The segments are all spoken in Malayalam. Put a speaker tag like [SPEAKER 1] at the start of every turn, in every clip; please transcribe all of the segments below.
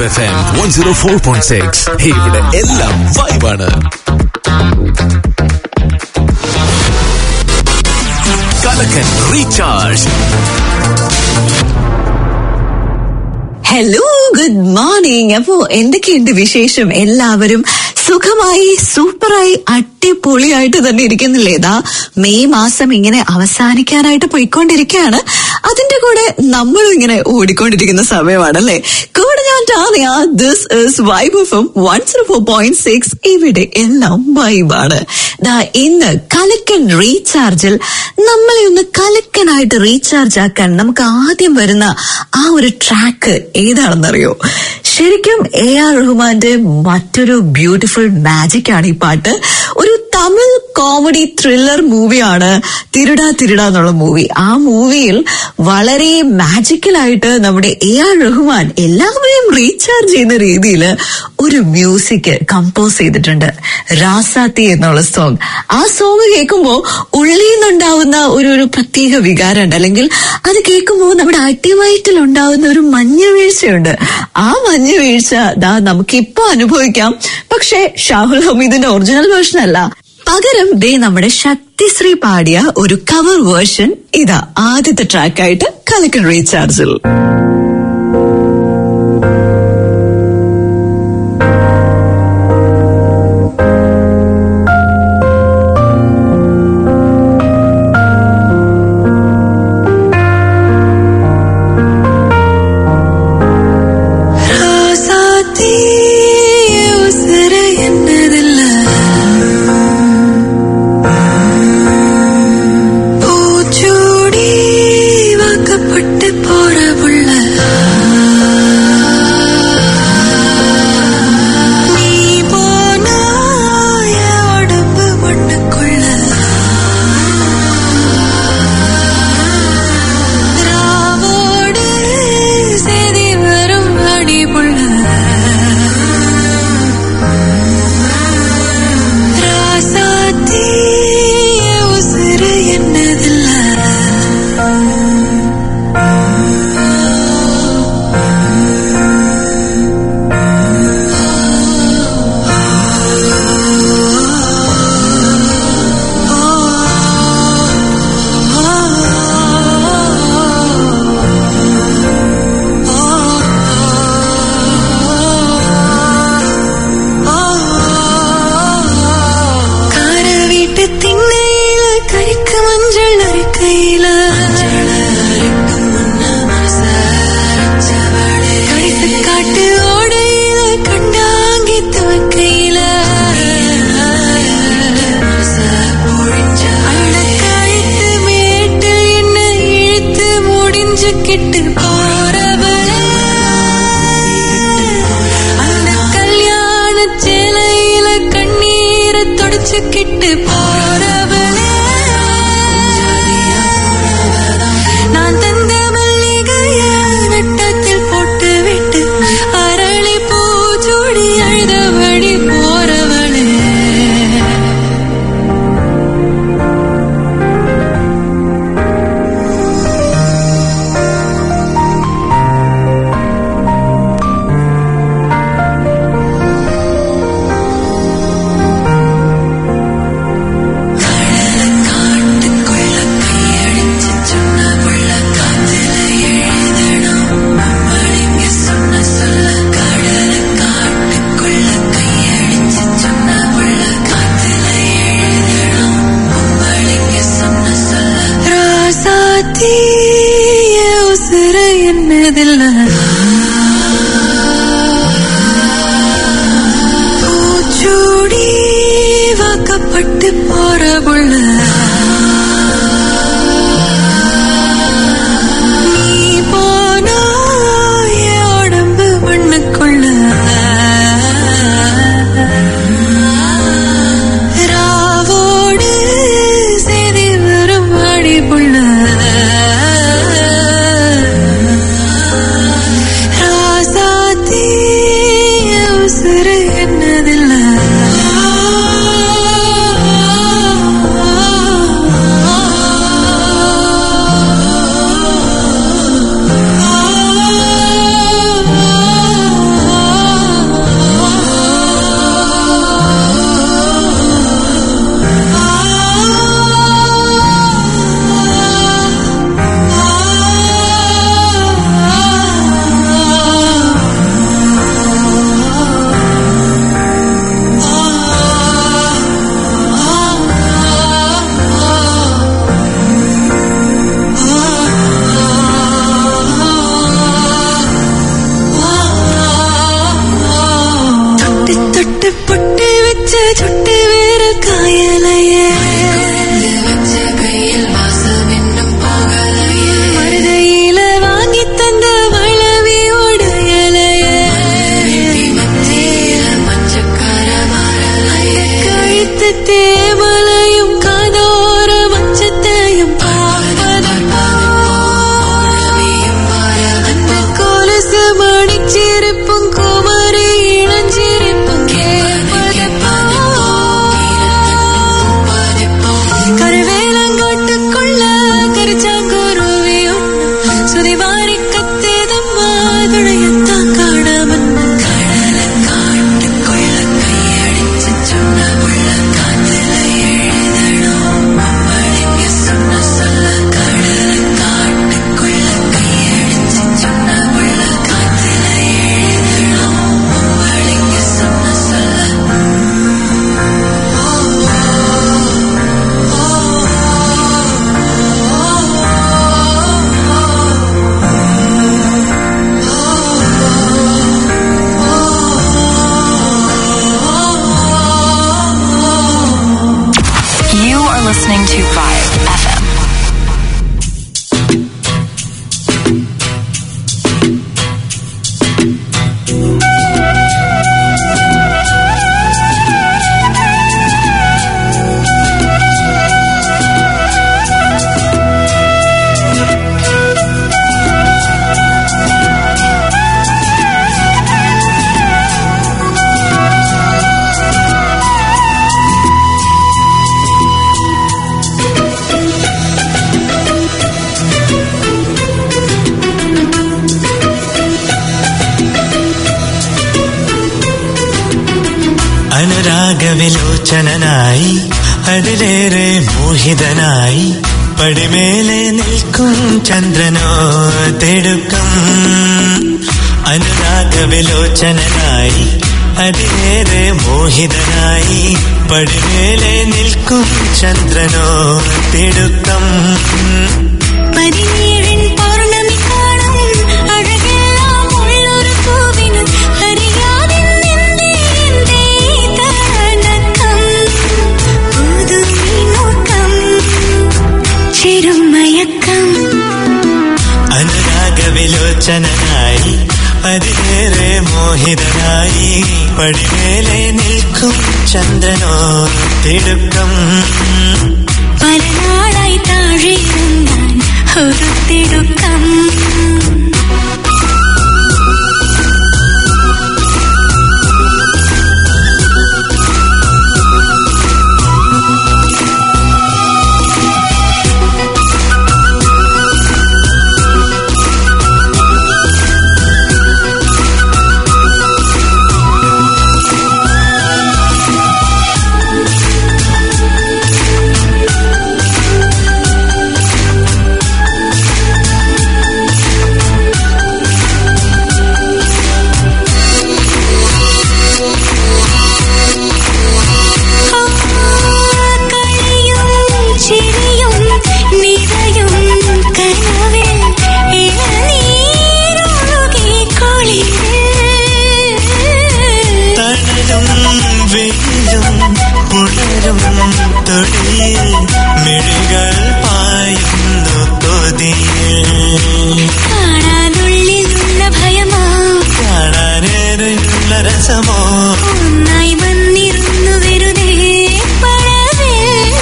[SPEAKER 1] Vibe FM 104.6. ഇവിടെ എല്ലാം വൈബാണ് കലക്കൻ റീചാർജ്
[SPEAKER 2] ഹലോ ഗുഡ് മോർണിംഗ് അപ്പോ എന്തൊക്കെയുണ്ട് വിശേഷം എല്ലാവരും സുഖമായി സൂപ്പറായി അടിപൊളിയായിട്ട് തന്നെ ഇരിക്കുന്നില്ലേ ഇതാ മെയ് മാസം ഇങ്ങനെ അവസാനിക്കാനായിട്ട് പോയിക്കൊണ്ടിരിക്കുകയാണ് അതിന്റെ കൂടെ നമ്മളും ഇങ്ങനെ ഓടിക്കൊണ്ടിരിക്കുന്ന സമയമാണല്ലേ കൂടെ ഞാൻ Tanya this is vibe F one zero four point six ഇവിടെ എല്ലാം വൈബാണ് ദാ ഇന്ന് കലക്കൻ റീചാർജിൽ നമ്മളെ ഒന്ന് കലക്കനായിട്ട് റീചാർജ് ആക്കാൻ നമുക്ക് ആദ്യം വരുന്ന ആ ഒരു ട്രാക്ക് ഏതാണെന്നറിയോ ശരിക്കും എ ആർ റഹ്മാന്റെ മറ്റൊരു ബ്യൂട്ടിഫുൾ മാജിക് ആണ് ഈ പാട്ട് ഒരു തമിഴ് കോമഡി ത്രില്ലർ മൂവിയാണ് തിരുടാ തിരുടാ എന്നുള്ള മൂവി ആ മൂവിയിൽ വളരെ മാജിക്കലായിട്ട് നമ്മുടെ എ ആർ റഹ്മാൻ എല്ലാവരെയും റീചാർജ് ചെയ്യുന്ന രീതിയിൽ ഒരു മ്യൂസിക് കമ്പോസ് ചെയ്തിട്ടുണ്ട് രാസാത്തി എന്നുള്ള സോങ് ആ സോങ് കേൾക്കുമ്പോൾ ഉള്ളിൽ നിന്നുണ്ടാവുന്ന ഒരു ഒരു പ്രത്യേക വികാരമുണ്ട് അല്ലെങ്കിൽ അത് കേൾക്കുമ്പോൾ നമ്മുടെ അടിവയറ്റിൽ ഉണ്ടാവുന്ന ഒരു മഞ്ഞ വീഴ്ചയുണ്ട് ആ മഞ്ഞ വീഴ്ച ദാ നമുക്ക് ഇപ്പൊ അനുഭവിക്കാം പക്ഷേ ഷാഹുൽ ഹമീദിന്റെ ഒറിജിനൽ വേർഷൻ അല്ല പകരം ദേ നമ്മുടെ ശക്തിശ്രീ പാടിയ ഒരു കവർ വേർഷൻ ഇതാ ആദ്യത്തെ ട്രാക്കായിട്ട് കലക്കൻ റീചാർജിൽ
[SPEAKER 3] ராசாத்தி உசுர என்னதில்ல பூச்சூடி வாக்கப்பட்டு போற புள்ள நீ போனா என் உடம்பு மண்ணுக்குள்ள ராவோடு செய்தி வரும் அடிபுள்ள ராசாத்தி உசுர என்னதில்ல கார வீட்டு திண்ணையில கறிக்கு மஞ்சள் அரைக்கையில கடித்து காட்டு ஓடையில கண்டாங்கி துவக்கையில அடக்கழுத்து மேட்டு என்ன இழுத்து முடிஞ்சுக்கிட்டு போறவளே அந்த கல்யாண சேலையில கண்ணீரை தொடச்சுக்கிட்டு போறவளே நான் தந்த மல்லிகைய நட்டத்தில் போட்டு விட்டு அரளி பூச்சூடி அழுதபடி போறவளே ராசாத்தி உசுர என்னதில்ல பூச்சூடி வாக்கப்பட்டு போற புள்ள நீ போனா என் உடம்பு மண்ணுக்குள்ள ராவோடு செய்தி வரும் அடி புள்ள
[SPEAKER 4] അതിലേറെ മോഹിതനായി പടിമേലെ നിൽക്കും ചന്ദ്രനോ തെടുക്കം അനുരാഗവിലോചനായി അതിലേറെ മോഹിതനായി പടിമേലെ നിൽക്കും ചന്ദ്രനോ തിടുക്കം
[SPEAKER 3] പതിനേഴിൻ പൗർണമി കാണും അഴകെല്ലാം ഉള്ളൊരു പൂവിന് അറിയാതെ നിന്നെ എന്തേ തണക്കം പുതുമീനോക്കം ചെറുമയക്കം
[SPEAKER 4] അനുരാഗവിലോചനായി അതിലേറെ മോഹിതനായി പടിമേലെ നിൽക്കും ചന്ദ്രനോ തിടുക്കം
[SPEAKER 3] പല നാളായി താഴെ ഇറങ്ങാൻ ഒരു തിടുക്കം കളിയും ചിരിയും നിറയും കനവിൽ ഇളനീരൊഴുകി കുളിരിൽ
[SPEAKER 4] തണലും വെയിലും പുണരും തൊടിയിൽ മിഴികൾ പായുന്നു കൊതിയിൽ
[SPEAKER 3] കാണാനുള്ളിലുള്ള ഭയമോ
[SPEAKER 4] കാണാനേറെയുള്ള രസമോ
[SPEAKER 3] ഒന്നായി വന്നിരുന്നു വെറുതെ പഴവിൽ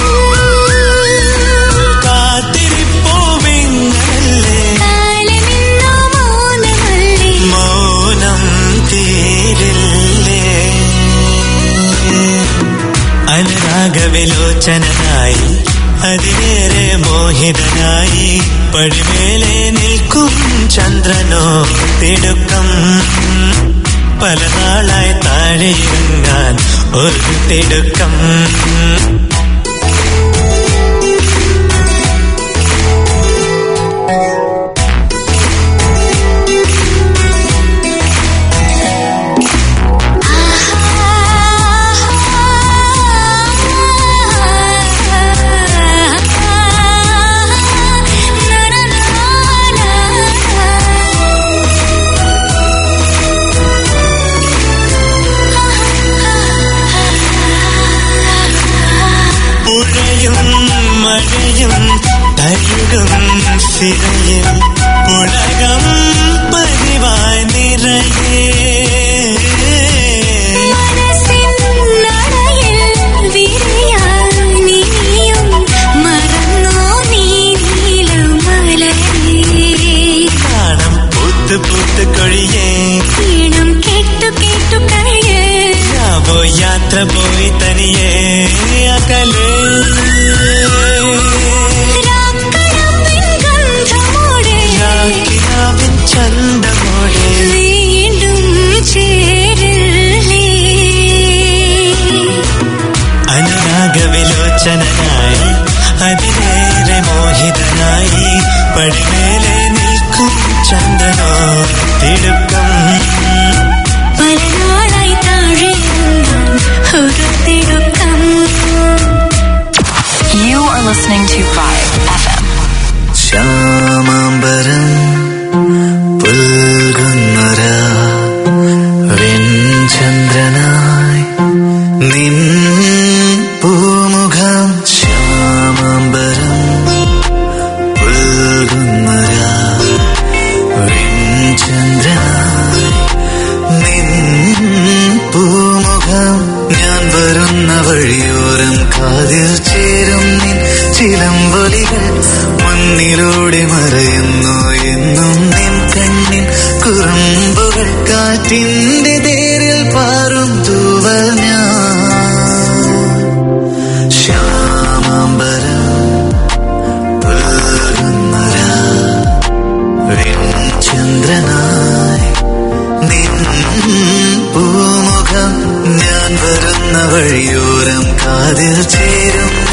[SPEAKER 4] കാത്തിരിപ്പോവിങ്ങല്ലേ
[SPEAKER 3] കാലമെന്നോ മൗനമല്ലേ
[SPEAKER 4] മൗനം തീരില്ലേ അനുരാഗവിലോചനായി അതിലേറെ മോഹിതനായി പടിമേലെ നിൽക്കും ചന്ദ്രനോ തിടുക്കം പല നാളായി താഴെ ഇറങ്ങാൻ ഒരു തിടുക്കം പുഴയും മഴയും തരുകും സിരയിൽ പുളകം പതിവായി നിറയേ
[SPEAKER 3] മനസ്സിൻ നടയിൽ വിരിയാൻ നീയും മറന്നോ നീ നീലമലരേ
[SPEAKER 4] നാണം പൂത്ത് പൂത്ത് കൊഴിയേ
[SPEAKER 3] ഈണം കേട്ടു കേട്ടു കഴിയേ
[SPEAKER 4] ഞാവോ യാത്ര പോയി തനിയേ അകലേ
[SPEAKER 3] രാക്കടമ്പിൻ ഗന്ധമോടെ
[SPEAKER 4] രാക്കിനാവിൻ ചന്തമോടെ
[SPEAKER 3] വീണ്ടും ചേരില്ലേ
[SPEAKER 4] അനുരാഗവിലോചനായി അതിലേറെ മോഹിതനായി പടിമേലെ നിൽക്കും ചന്ദ്രനോ തിടുക്കം
[SPEAKER 3] പല നാളായി താഴെ ഇറങ്ങാൻ ഒരു തിടുക്കം
[SPEAKER 5] You are listening to 5FM.
[SPEAKER 4] Shyamambaram പുൽകുന്നൊര വെൺചന്ദ്രനായി നിൻ പൂമുഖം ശ്യാമാംബരം പുൽകുന്നൊര വെൺചന്ദ്രനായി നിൻ പൂമുഖം ഞാൻ വരുന്ന വഴിയോരം കാതിൽ ചേരും നിൻ ചിലമ്പൊലികൾ മുന്നിലൂടെ മറയുന്നു എന്നും നിൻ കണ്ണിൻ കുറുമ്പുകൾ കാറ്റിന്റെ തേരിൽ പാറും തൂവൽ ഞാൻ ശ്യാമാംബരം പുൽകുന്നൊരാ ചന്ദ്രനായി നിൻ പൂമുഖം ഞാൻ വരുന്ന വഴിയോരം കാതിൽ ചേരും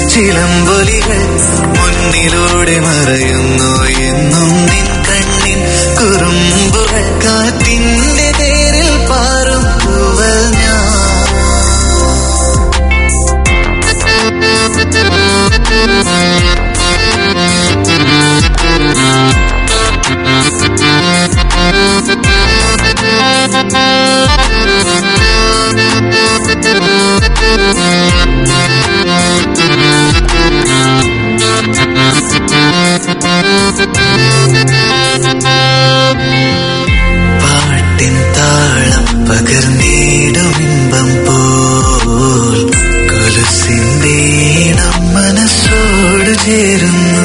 [SPEAKER 4] ചിലമ്പൊലികൾ മുന്നിലൂടെ മറയുന്നു എന്നും നിൻ കണ്ണിൻ കുറുമ്പുകൾ കാറ്റിന്റെ തേരിൽ പാറും പൂവൽ ഞാൻ പാട്ടിൻ താളം പകർന്നിടും ഇമ്പം പോൽ കൊലുസിന്റെ ഇടം മനസ്സോട് ചേരുന്നു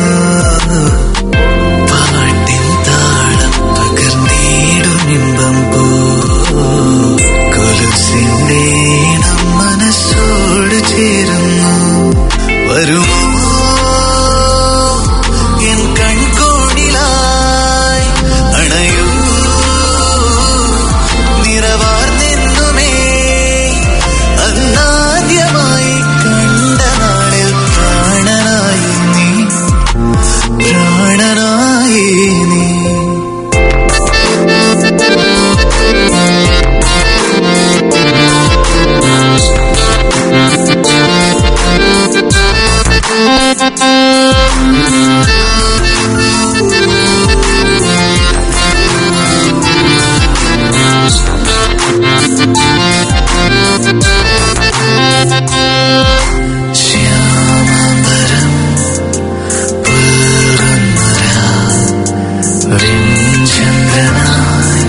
[SPEAKER 4] പാട്ടിൻ താളം പകർന്നിടും ഇമ്പം പോൽ കൊലുസിന്റെ ഇടം മനസ്സോട് ചേരുന്നു വരുമോ എൻ കൺകോണിലായി അണയൂ നിറവാർന്നെന്നുമേ അന്നാദ്യമായി കണ്ട നാളിൽ പ്രാണനായി നീ പ്രാണനായി നീ ശ്യാമംബരം പുൽകുന്നൊരാ വെൺചന്ദ്രനായി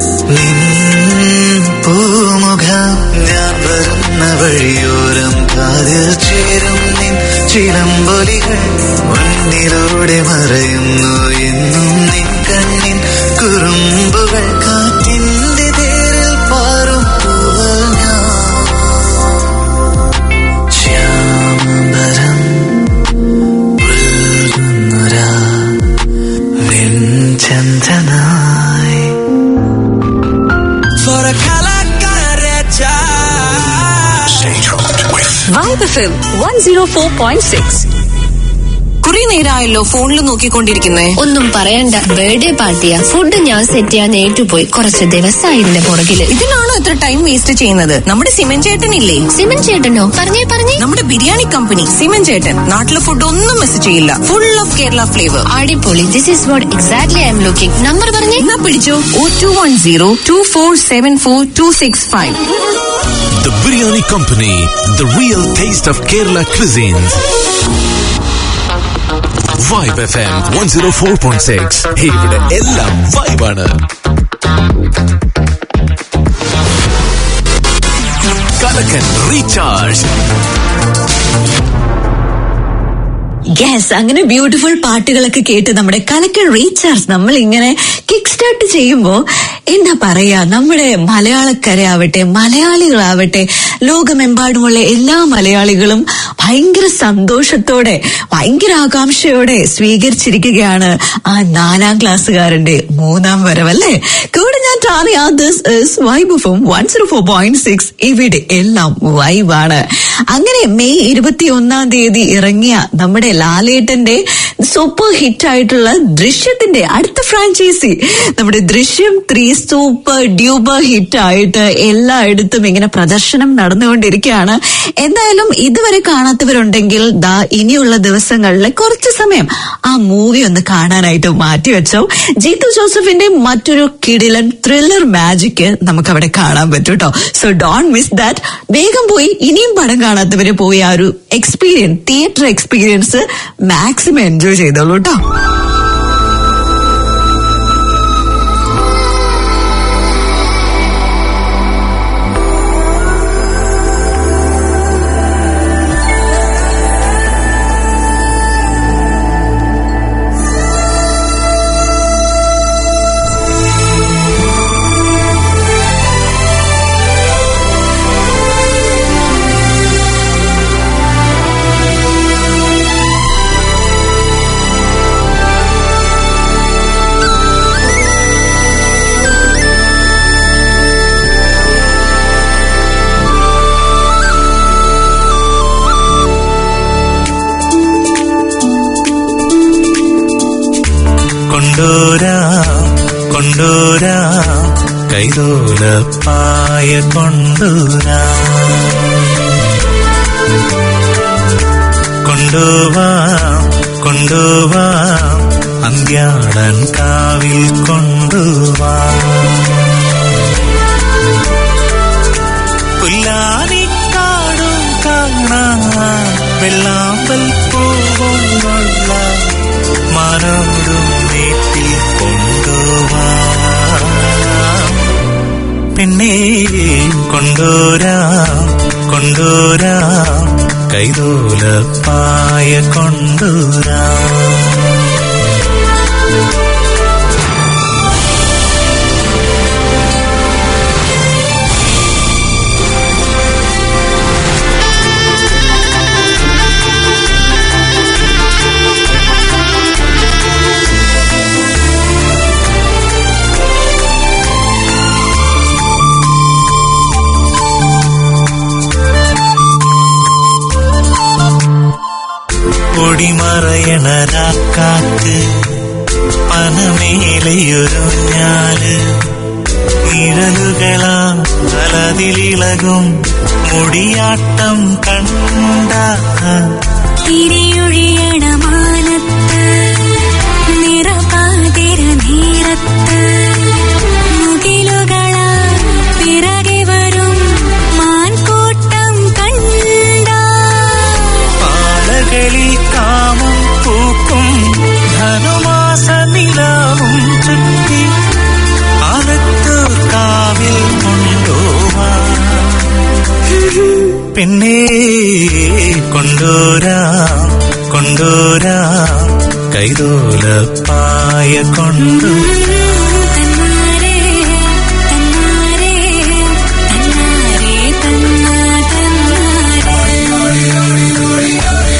[SPEAKER 4] നിൻ പൂമുഖം ഞാൻ വരുന്ന വഴിയോരം കാതിൽ ചേരും നിൻ ചിലമ്പൊലികൾ മണ്ണിലൂടെ മറയുന്നു എന്നും നിൻ കണ്ണിൻ കുറുമ്പുകൾ കാറ്റിന്റെ തേരിൽ പാറും പൂവൽ ഞാൻ ശ്യാമംബരം പുൽകുന്നൊരാ വെൺചന്ദ്രനായി
[SPEAKER 6] vibe FM one zero four point six കുറെ നേരമായല്ലോ ഫോണിൽ നോക്കിക്കൊണ്ടിരിക്കുന്നേ
[SPEAKER 7] ഒന്നും പറയണ്ട ബർത്ത്ഡേ പാർട്ടിയാ ഫുഡ് ഞാൻ സെറ്റ് ചെയ്യാൻ ഏറ്റുപോയി കുറച്ച് ദിവസമായി ഇതിന്റെ പുറകില്
[SPEAKER 6] ഇതിലാണോ ഇത്ര ടൈം വേസ്റ്റ് ചെയ്യുന്നത് നമ്മുടെ സിമൻ ചേട്ടനില്ലേ
[SPEAKER 7] സിമൻ ചേട്ടനോ പറഞ്ഞേ പറഞ്ഞേ
[SPEAKER 6] നമ്മുടെ ബിരിയാണി കമ്പനി സിമൻ ചേട്ടൻ നാട്ടിലെ ഫുഡ് ഒന്നും മിസ് ചെയ്യില്ല ഫുൾ ഓഫ് കേരള ഫ്ലേവർ
[SPEAKER 7] അടിപൊളി this is what exactly I'm looking number പറഞ്ഞേ
[SPEAKER 6] എന്നാ പിടിച്ചോ O two one zero two four seven four two six five
[SPEAKER 1] The Biryani Company, the real taste of Kerala cuisines. Vibe FM 104.6. ഇവിടെ എല്ലാം വൈബാണ് കലക്കൻ റീചാർജ്
[SPEAKER 2] യെസ് അങ്ങനെ ബ്യൂട്ടിഫുൾ പാട്ടുകളൊക്കെ കേട്ട് നമ്മുടെ കലക്കൽ റീചാർജ് നമ്മൾ ഇങ്ങനെ കിക്ക് സ്റ്റാർട്ട് ചെയ്യുമ്പോ എന്താ പറയാ നമ്മുടെ മലയാളക്കരയാവട്ടെ മലയാളികളാവട്ടെ ലോകമെമ്പാടുമുള്ള എല്ലാ മലയാളികളും ഭയങ്കര സന്തോഷത്തോടെ ഭയങ്കര ആകാംക്ഷയോടെ സ്വീകരിച്ചിരിക്കുകയാണ് ആ നാലാം ക്ലാസ്സുകാരന്റെ മൂന്നാം വരവല്ലേ കൂടെ ഞാൻ ടാറിയ this is vibe from one zero four point six ഇവിടെ എല്ലാം വൈബാണ് അങ്ങനെ മെയ് ഇരുപത്തി ഒന്നാം തീയതി ഇറങ്ങിയ നമ്മുടെ ലാലേട്ടന്റെ സൂപ്പർ ഹിറ്റ് ആയിട്ടുള്ള ദൃശ്യത്തിന്റെ അടുത്ത ഫ്രാഞ്ചൈസി നമ്മുടെ ദൃശ്യം ത്രീ സൂപ്പർ ഡ്യൂബർ ഹിറ്റ് ആയിട്ട് എല്ലായിടത്തും ഇങ്ങനെ പ്രദർശനം നടന്നുകൊണ്ടിരിക്കുകയാണ് എന്തായാലും ഇതുവരെ കാണാത്തവരുണ്ടെങ്കിൽ ദാ ഇനിയുള്ള ദിവസങ്ങളിൽ കുറച്ച് സമയം ആ മൂവി ഒന്ന് കാണാനായിട്ട് മാറ്റിവെച്ചോ ജീത്തു ജോസഫിന്റെ മറ്റൊരു കിടിലൻ ത്രില്ലർ മാജിക് നമുക്ക് അവിടെ കാണാൻ പറ്റും കേട്ടോ സോ ഡോൺ മിസ് ദാറ്റ് വേഗം പോയി ഇനിയും പടം കാണാത്തവര് പോയി ആ ഒരു experience theatre experience maximum enjoy ചെയ്തോളൂ കേട്ടോ
[SPEAKER 4] കൈതോലപ്പായ കൊണ്ടുവരാം കൊണ്ടുവാം കൊണ്ടുവാം അന്ത്യാടൻ കാവിൽ കൊണ്ടുവാം പുല്ലാനിക്കാടും കാണാം വെള്ളാമ്പൽ പൂവും കൊള്ളാം മാനോടും വീട്ടിൽ കൊണ്ടുവാം പിന്നെ കൊണ്ടുവരാം കൊണ്ടുവരാം കൈതോലപ്പായ കൊണ്ടുവരാം പൊടിമറയണ രാക്കാക്ക് പനമേലയൊരു ഞാല് നിഴലുകളാം തലതിലിളകും മുടിയാട്ടം കണ്ട
[SPEAKER 3] തിരിയൊഴിയണ മാനത്ത് നിറപാതിര നേരത്ത് മുകിലുകളാൽ പിറകെ വരും മാൻകൂട്ടം കണ്ട
[SPEAKER 4] പാലകളിൽ കാമം പൂക്കും ധനുമാസ നിലാവും ചുറ്റി അകത്തു കാവിൽ കൊണ്ടുവാ പിന്നെ കൊണ്ടുവരാം കൊണ്ടുവരാം കൈതോലപ്പായ കൊണ്ടു
[SPEAKER 3] തന്നാരേ തന്നാരേ തന്നാരേ തന്നാ തന്നാരേ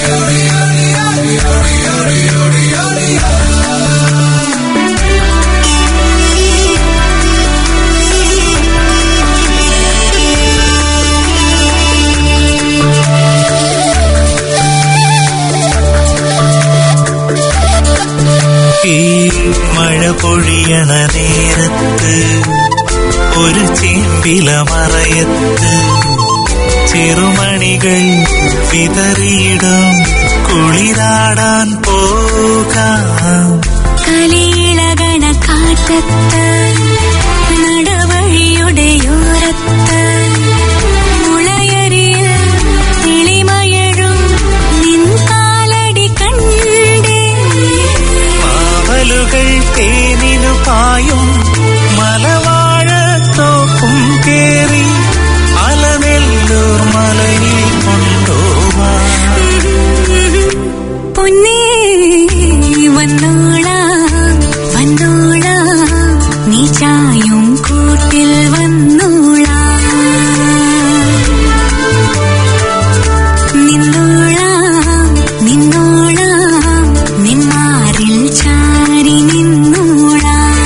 [SPEAKER 4] ഈ മഴ പൊഴിയണ നേരത്ത് ഒരു ചേമ്പില മറയത്ത് ചെറുമണികൾ വിതറിയിടും കുളിരാടാൻ പോകാം
[SPEAKER 3] കലിയിളകണ കാറ്റത്ത് നടവഴിയുടെയോരത്ത് മുളയരിയിൽ തെളിമയഴും നിൻ കാലടി കണ്ടേ
[SPEAKER 4] മാവലുകൾ തേനിനു പായും മലവാഴത്തോപ്പും കേറി അലനെല്ലൂർ മലയിൽ കൊണ്ടുപോവാം
[SPEAKER 3] പൊന്നേ വന്നോളാം വന്നോളാം നീ ചായും കൂട്ടിൽ വന്നോളാം നിന്നോളാം നിന്നോളാം നിന്മാറിൽ ചാരി നിന്നോളാം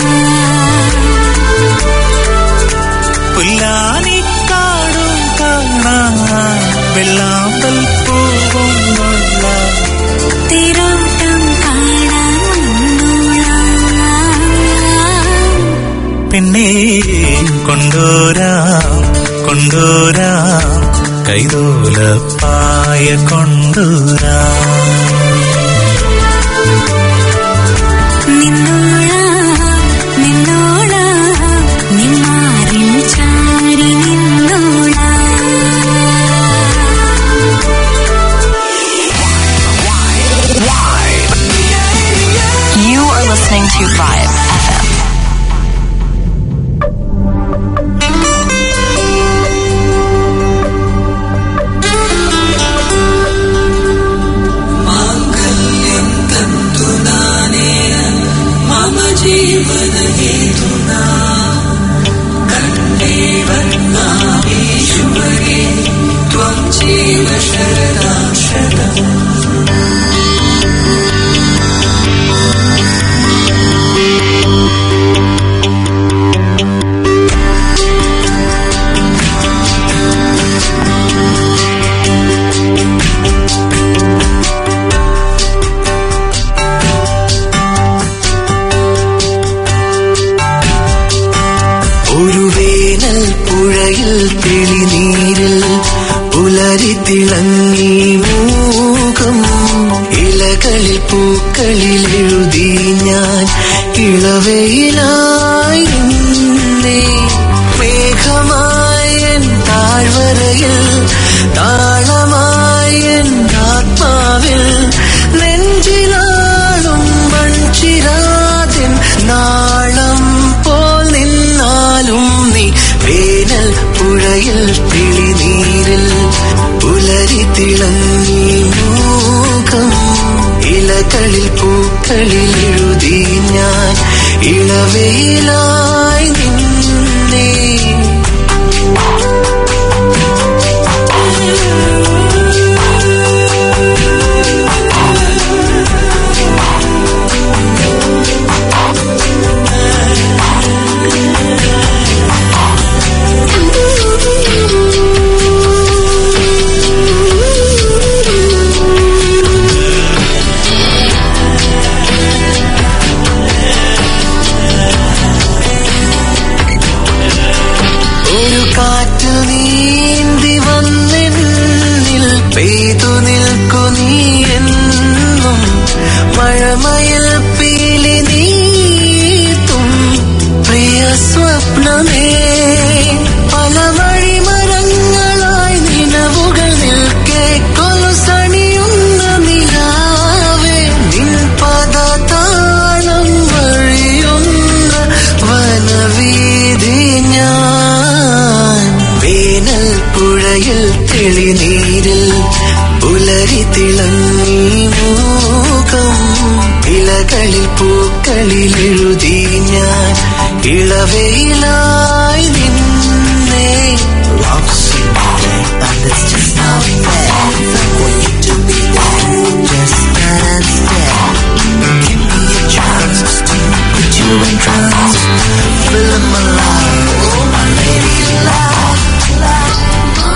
[SPEAKER 4] പുല്ലാനിക്കാടും കാണാം വെള്ളാമ്പൽ പൂവും കൊള്ളാം
[SPEAKER 3] തേരോട്ടം കാണാൻ വന്നോളാം
[SPEAKER 4] പിന്നെ കൊണ്ടുവരാം കൊണ്ടുവരാം കൈതോലപ്പായ കൊണ്ടുവരാം
[SPEAKER 3] നിന്നോളാം നിന്നോളാം നിന്മാറിൽ ചാരി നിന്നോളാം
[SPEAKER 5] You are listening to Vibe FM.
[SPEAKER 8] പുഴയിൽ തെളിനീരിൽ പുലരി തിളങ്ങി മൂകം ഇലകളിൽ പൂക്കളിൽ എഴുതി ഞാൻ ഇളവയിലായി നിന്നേ മേഘമായ താഴ്വരയിൽ താളമായ ആത്മാവിൽ നെഞ്ചിലാളും മൺചിരാതിൻ നാളം പോൽ നിന്നാലും നീ വേനൽ പുഴയിൽ തെളിനീരിൽ പുലരി തിളങ്ങി മൂകം ഇലകളിൽ പൂക്കളിൽ എഴുതി ഞാൻ ഇളവയിലായി നിന്നേ ഒരു കാറ്റ് നീന്തി വന്നെന്നിൽ പെയ്തു നിൽക്കു നീ എന്നും മഴമയിൽ പീലി നീത്തും പ്രിയ സ്വപ്നമേ പല വഴിമരങ്ങളായി നിലവുകൾ നിൽക്കെ കൊലുസണിയുന്ന നിലാവേ നിൻ പദതാളം വഴിയുന്ന വനവീതി ഞാൻ വേനൽ പുഴയിൽ തെളിനീരിൽ പുലരി തിളങ്ങി മൂകം ഇലകളിൽ പൂക്കളിൽ എഴുതി ഞാൻ ഇളവയിലായി നിന്നേ Love sweet, and it's just not fair for you to be there. Just stand still. Give me a chance to put you in trance. Fill my life, oh my lady love.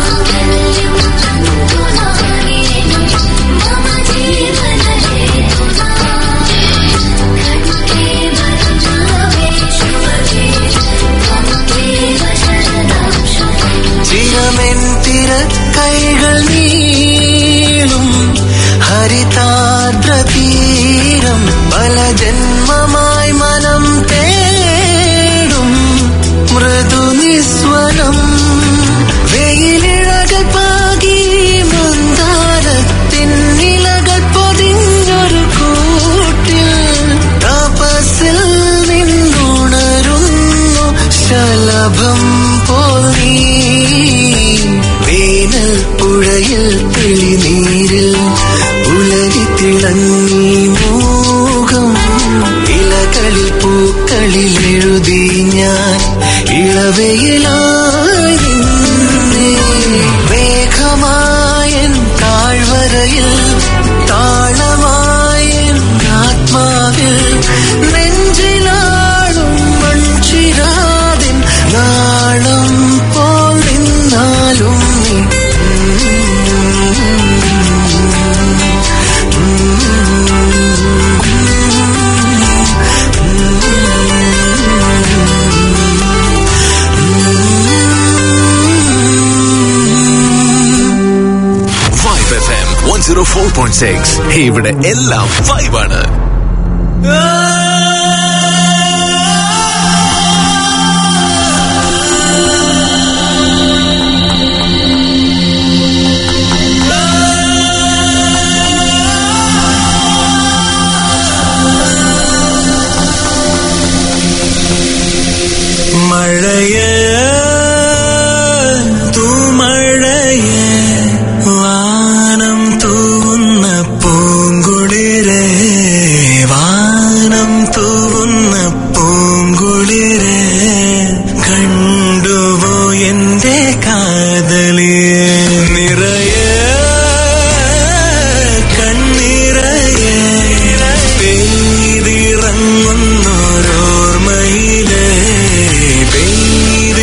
[SPEAKER 8] ചിരമെൻ തിരക്കൈകൾ നീളും ഹരിതാദ്ര തീരം പല ജന്മമായി മനം തേടും മൃദു നിസ്വനം വെയിലിഴകൾ പാകി മന്ദാരത്തിൻ നിലകൾ പൊതിഞ്ഞൊരു കൂട്ടിൽ തപസിൽ നിന്നുണരുന്നു ശലഭം പോൽ നീ വേനൽ പുഴയിൽ തെളിനീരിൽ ഉലരി തിളങ്ങി മൂകം ഇലകളിൽ പൂക്കളിൽ എഴുതി ഞാൻ ഇളവയിലായി നിന്നേ മേഘമായൻ താഴ്വരയിൽ താളമായൻ ആത്മാവിൽ നെഞ്ചിലാളും മൺചിരാതിൻ നാളം പോൽ നിന്നാലും നീ
[SPEAKER 1] vibe F M one zero four point six ഇവിടെ എല്ലാം വൈബാണ്
[SPEAKER 4] മഴയേ തൂമഴയേ വാനം തൂവുന്ന പൂങ്കുളിരേ വാനം തൂവുന്ന പൂങ്കുളിരേ കണ്ടുപോ എന്റെ കാതലിയെ നിറയെ കണ്ണിറയെ പെയ്തിറങ്ങുന്നോരോർമ്മയിലെ പെയ്തിറങ്ങുന്നോരോർമ്മയിലെ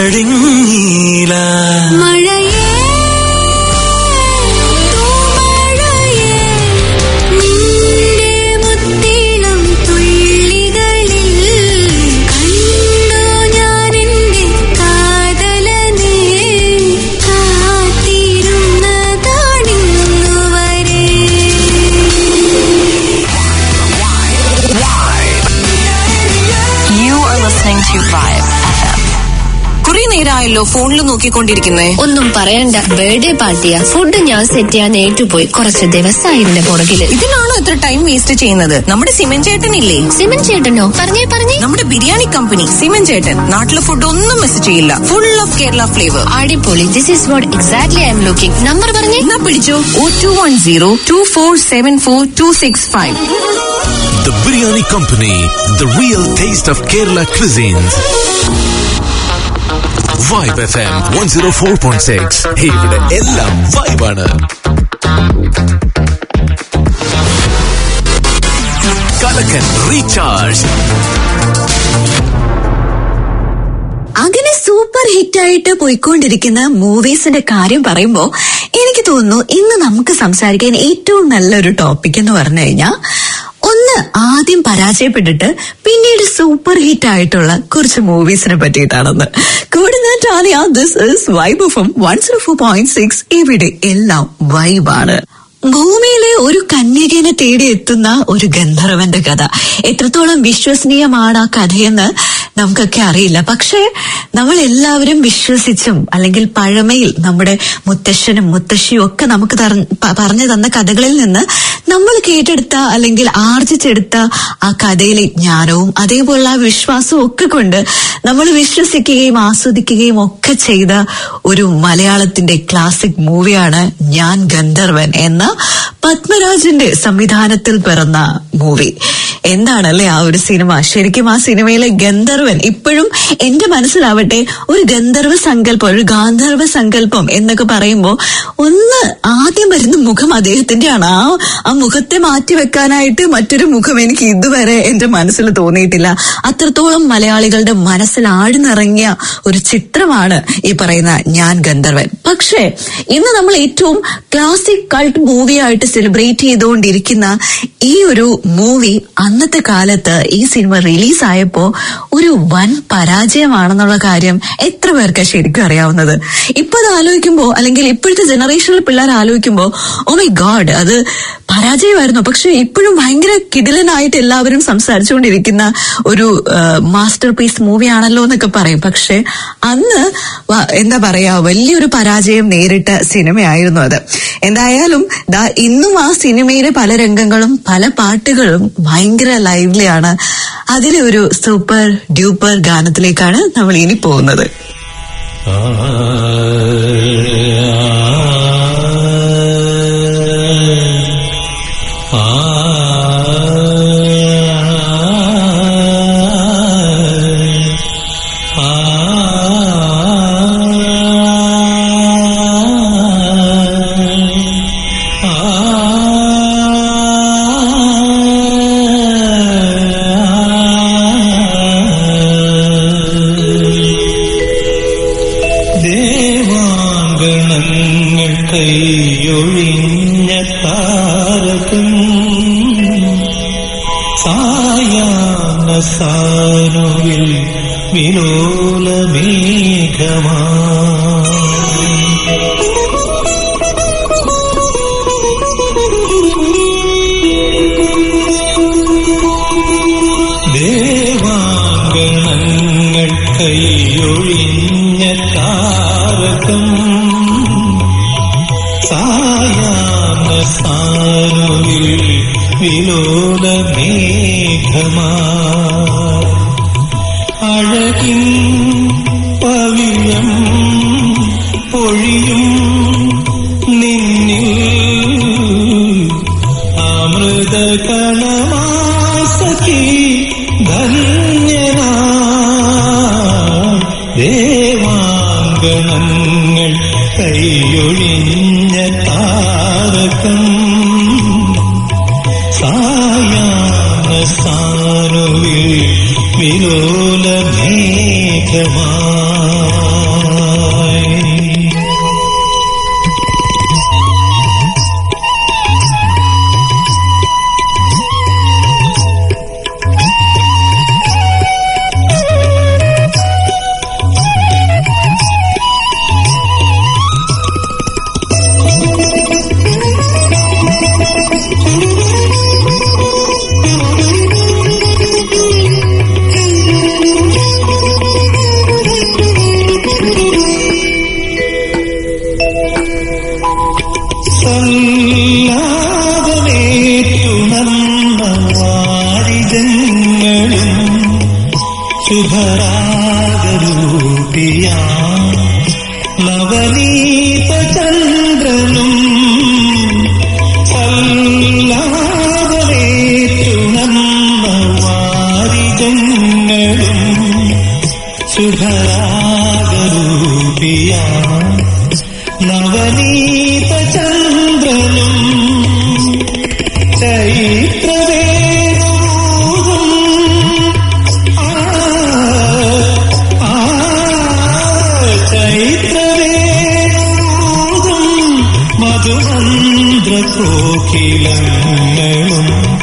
[SPEAKER 4] പടിഞ്ഞീല
[SPEAKER 3] മഴയേ തൂമഴയേ നിന്റെ മുത്തിളം തുള്ളികളിൽ കണ്ടു ഞാൻ എന്റെ കാതലനെ കാത്തിരുന്നതാണിന്നു വരെ
[SPEAKER 5] You are listening to Vibe FM.
[SPEAKER 6] കുറെ നേരമായല്ലോ ഫോണിൽ നോക്കിക്കൊണ്ടിരിക്കുന്നേ
[SPEAKER 7] ഒന്നും പറയണ്ട ബർത്ത്ഡേ പാർട്ടിയാ ഫുഡ് ഞാൻ സെറ്റ് ചെയ്യാൻ ഏറ്റുപോയി കുറച്ച് ദിവസമായി ഇതിന്റെ പുറകില്
[SPEAKER 6] ഇതിനാണോ ഇത്ര ടൈം വേസ്റ്റ് ചെയ്യുന്നത് നമ്മുടെ സിമൻ ചേട്ടനില്ലേ
[SPEAKER 7] സിമൻ ചേട്ടനോ പറഞ്ഞേ പറഞ്ഞേ
[SPEAKER 6] നമ്മുടെ ബിരിയാണി കമ്പനി സിമൻ ചേട്ടൻ നാട്ടിലെ ഫുഡ് ഒന്നും മിസ് ചെയ്യില്ല ഫുൾ ഓഫ് കേരള ഫ്ലേവർ
[SPEAKER 7] അടിപൊളി this is what exactly I'm looking number പറഞ്ഞേ
[SPEAKER 6] എന്നാ പിടിച്ചോ O two one zero two four seven four two six five
[SPEAKER 1] The Biryani Company, the real taste of Kerala cuisines. Vibe FM 104.6. ഇവിടെ എല്ലാം വൈബാണ് കലക്കൻ റീചാർജ്
[SPEAKER 2] അങ്ങനെ സൂപ്പർ ഹിറ്റ് ആയിട്ട് പോയിക്കൊണ്ടിരിക്കുന്ന മൂവീസിന്റെ കാര്യം പറയുമ്പോ എനിക്ക് തോന്നുന്നു ഇന്ന് നമുക്ക് സംസാരിക്കാൻ ഏറ്റവും നല്ലൊരു ടോപ്പിക് എന്ന് പറഞ്ഞു കഴിഞ്ഞാൽ ഒന്ന് ആദ്യം പരാജയപ്പെട്ടിട്ട് പിന്നീട് സൂപ്പർ ഹിറ്റ് ആയിട്ടുള്ള കുറച്ച് മൂവീസിനെ പറ്റിയിട്ടാണെന്ന് കൂടുതൽ this is vibe of one zero four point six ഇവിടെ എല്ലാം വൈബാണ് ഭൂമിയിലെ ഒരു കന്യകനെ തേടി എത്തുന്ന ഒരു ഗന്ധർവന്റെ കഥ എത്രത്തോളം വിശ്വസനീയമാണ് ആ കഥയെന്ന് നമുക്കൊക്കെ അറിയില്ല പക്ഷേ നമ്മൾ എല്ലാവരും വിശ്വസിച്ചും അല്ലെങ്കിൽ പഴമയിൽ നമ്മുടെ മുത്തശ്ശനും മുത്തശ്ശിയും ഒക്കെ നമുക്ക് തറ- പ- പറഞ്ഞു തന്ന കഥകളിൽ നിന്ന് നമ്മൾ കേട്ടെടുത്ത അല്ലെങ്കിൽ ആർജിച്ചെടുത്ത ആ കഥയിലെ ജ്ഞാനവും അതേപോലുള്ള ആ വിശ്വാസവും ഒക്കെ കൊണ്ട് നമ്മൾ വിശ്വസിക്കുകയും ആസ്വദിക്കുകയും ഒക്കെ ചെയ്ത ഒരു മലയാളത്തിന്റെ ക്ലാസിക് മൂവിയാണ് ഞാൻ ഗന്ധർവൻ എന്ന പത്മരാജന്റെ സംവിധാനത്തിൽ പിറന്ന മൂവി എന്താണല്ലേ ആ ഒരു സിനിമ ശരിക്കും ആ സിനിമയിലെ ഗന്ധർവൻ ഇപ്പോഴും എന്റെ മനസ്സിലാവട്ടെ ഒരു ഗന്ധർവ സങ്കല്പം ഒരു ഗാന്ധർവ സങ്കല്പം എന്നൊക്കെ പറയുമ്പോ ഒന്ന് ആദ്യം വരുന്ന മുഖം അദ്ദേഹത്തിന്റെയാണ് ആ ആ മുഖത്തെ മാറ്റി വെക്കാനായിട്ട് മറ്റൊരു മുഖം എനിക്ക് ഇതുവരെ എന്റെ മനസ്സിൽ തോന്നിയിട്ടില്ല അത്രത്തോളം മലയാളികളുടെ മനസ്സിൽ ആഴ്ന്നിറങ്ങിയ ഒരു ചിത്രമാണ് ഈ പറയുന്ന ഞാൻ ഗന്ധർവൻ പക്ഷേ ഇന്ന് നമ്മൾ ഏറ്റവും ക്ലാസിക് കൾട്ട് മൂവിയായിട്ട് സെലിബ്രേറ്റ് ചെയ്തുകൊണ്ടിരിക്കുന്ന ഈ ഒരു മൂവി അന്നത്തെ കാലത്ത് ഈ സിനിമ റിലീസ് ആയപ്പോ ഒരു വൻ പരാജയമാണെന്നുള്ള കാര്യം എത്ര പേർക്ക് ശരിക്കും അറിയാവുന്നത് ഇപ്പൊ അത് ആലോചിക്കുമ്പോ അല്ലെങ്കിൽ ഇപ്പോഴത്തെ ജനറേഷനിൽ പിള്ളേർ ആലോചിക്കുമ്പോ ഓ മൈ ഗോഡ് അത് പരാജയമായിരുന്നു പക്ഷെ ഇപ്പോഴും ഭയങ്കര കിടിലനായിട്ട് എല്ലാവരും സംസാരിച്ചുകൊണ്ടിരിക്കുന്ന ഒരു മാസ്റ്റർ പീസ് മൂവിയാണല്ലോ എന്നൊക്കെ പറയും പക്ഷെ അന്ന് വ- എന്താ പറയാ വലിയൊരു പരാജയം നേരിട്ട സിനിമയായിരുന്നു അത് എന്തായാലും ദാ ഇന്നും ആ സിനിമയിലെ പല രംഗങ്ങളും പല പാട്ടുകളും ഭയങ്കര ലൈവ്ലിയാണ് അതിലെ ഒരു സൂപ്പർ ഡ്യൂപ്പർ ഗാനത്തിലേക്കാണ് നമ്മൾ ഇനി പോകുന്നത്
[SPEAKER 4] ദേവാങ്കണങ്ങൾ കൈയൊഴിഞ്ഞ താരകം സായാഹ്ന സാനുവിൽ വിലോലമേഘമാ ദേവാങ്കണങ്ങൾ കൈയൊഴിഞ്ഞ താരകം സായാഹ്ന സാനുവിൽ വിലോലമേഘമാ അഴകിൻ പവിഴം പൊഴിയും നിന്നിൽ അമൃതകണമായി സഖി ധന്യനാ ദേവാങ്കണങ്ങൾ കൈയൊഴിഞ്ഞ താരകം സായാഹ്ന സാനുവിൽ വിലോലമേഘമാ സല്ലാപമേറ്റുണർന്ന വാരിജങ്ങളും ശുഭരാഗരൂപിയാ നവനീത ചന്ദ്രനും സല്ലാപമേറ്റുണർന്ന വാരിജങ്ങളും ശുഭരാഗരൂപിയാ നവനീത ചന്ദ്രനും ചൈത്രവേണൂതും ആ ആ ചൈത്രവേണൂതും മധുമന്ത്ര കോകിലങ്ങളും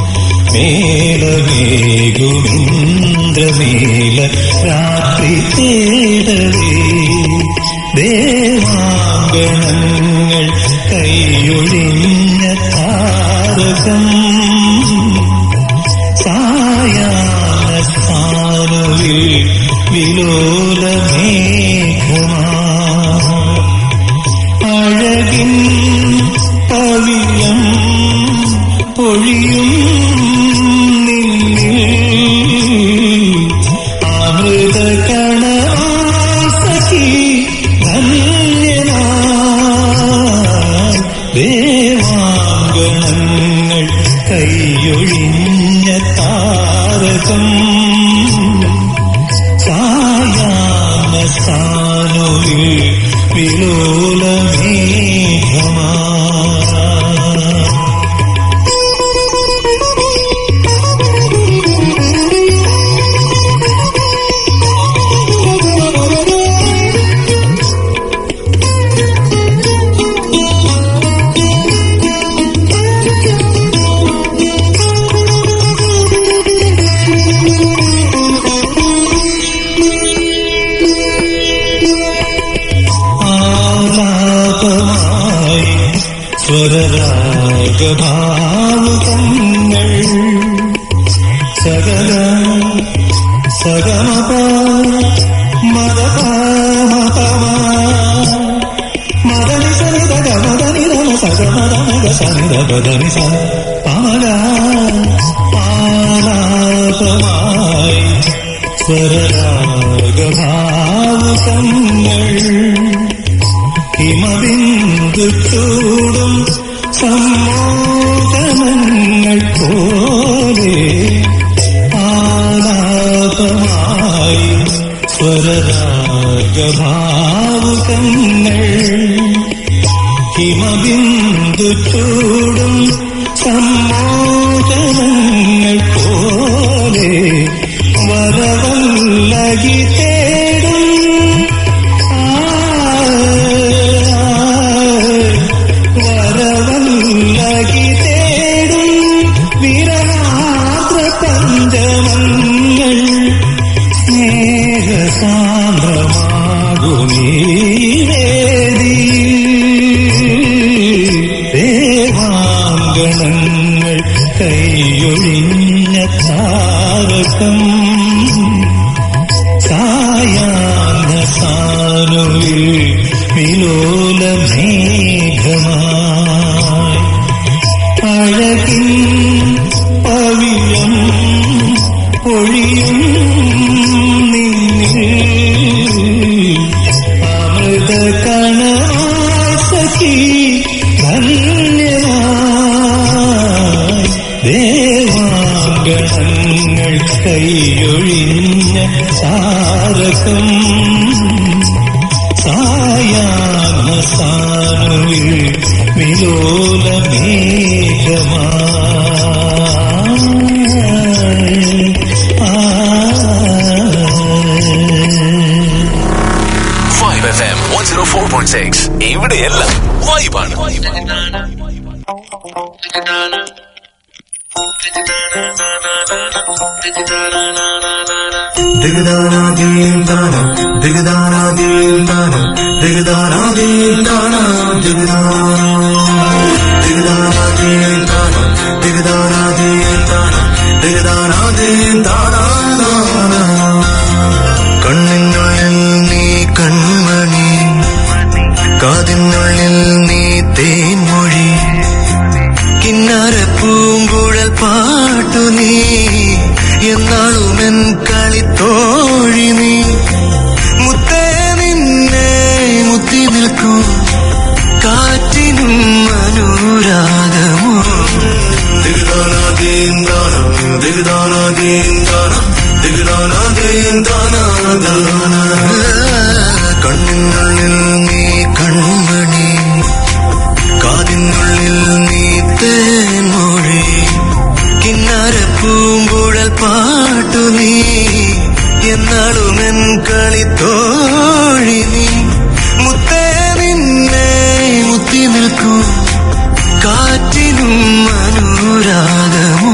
[SPEAKER 4] മേലമേകുമിന്ദ്രമേല രാത്രി തേടവേ ദേവാങ്കണങ്ങൾ കൈയൊഴിഞ്ഞ താരകം സായാഹ്ന സ്ഥാനുവിൽ വിലോലമേഘമാ അഴകിൻ പവിയം പൊഴിയും നിന്നിൽ അമൃത കണസഖി ധന്യനാ ദേവാങ്കണങ്ങൾ കൈയൊഴിഞ്ഞ താരകം സായാഹ്ന സ്ഥാനുവിൽ വിലോലമേഘമാ ആലാപമായി സ്വരരാഗഭാവുകങ്ങൾ സകല സഗമപ മദപാമപമ മദനി സനിത മദനി രമ സഗമദമഗ സനിത പദനി സ പമല ആലാപമായി സ്വരരാഗഭാവുകങ്ങൾ ഹിമബിന്ദു ചൂടും സമ്മോഹനങ്ങൾ പോലെ ആലാപമായി സ്വരരാഗഭാവുകങ്ങൾ ഹിമബിന്ദു ചൂടും സമ്മോഹനങ്ങൾ പോലെ വരവല്ലകി തേടും വരവല്ലകി തേടും വിരഹാദ്ര പഞ്ചമങ്ങൾ സ്നേഹസാന്ദ്രമാകുമീ വേദി ദേവാങ്കണങ്ങൾ കൈയൊഴിഞ്ഞ താരകം സായാഹ്ന സാനുവിൽ വിലോലമേഘമായി അഴകിൻ പവിയം പൊഴിയും നിന്നിൽ അമൃത കണാസഖി ധന്യനായി ദേവാങ്കണങ്ങൾ കൈയൊഴിഞ്ഞ സാരകം സായാഹ്ന സാനുവിൽ വിലോലമേഘമായി
[SPEAKER 1] five F M one zero four point six ഇവിടെയെല്ലാം വൈബാണ്
[SPEAKER 9] ദിഗദാനാ ദീന്താന ദിഗദാനാ ദീന്താന ദിഗദാനാ ദീന്താന ദിഗദാനാ ദിഗദാനാ ദീന്താന ദിഗദാനാ ദീന്താന ദിഗദാനാ ദീന്താന കണ്ണിനുള്ളിൽ നീ കൺമണി കാതിനുള്ളിൽ നീ തേൻമൊഴി കാറ്റിനും അനുരാഗമോ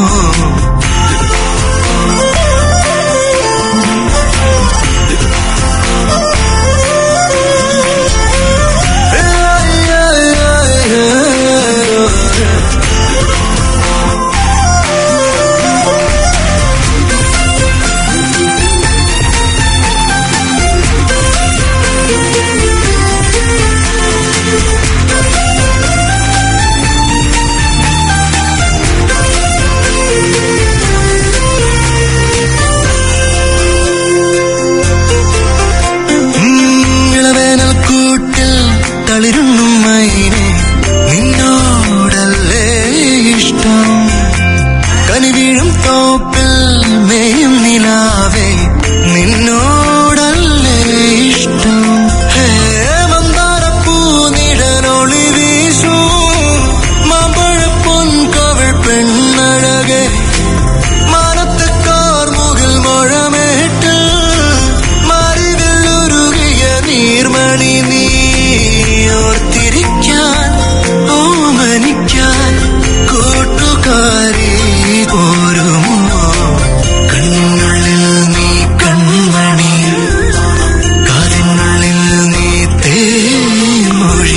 [SPEAKER 9] ഇളവേനൽ കൂട്ടിൽ തളിരുന്നു മൈനെ നിന്നോടല്ലേ ഇഷ്ടം കനിവീഴും തോപ്പിൽ മേയും നിലാവേ നിന്നോടല്ലേ ഇഷ്ടം ഹേ മന്ദാരപ്പൂ നിഴലൊളി വീശൂ മാമ്പഴ പൊൻകവൾ പെണ്ണഴകേ മാനത്ത് കാർമുകിൽ മഴമേട്ട് മറിവില്ലുരുകിയ നീർമണി നീ ഓർത്തിരിക്കാൻ ഓമനിക്കാൻ കൂട്ടുകാരി പോരുമോ കണ്ണുള്ളിൽ നീ കൺമണി കാലിനുള്ളിൽ നീ തേമൊഴി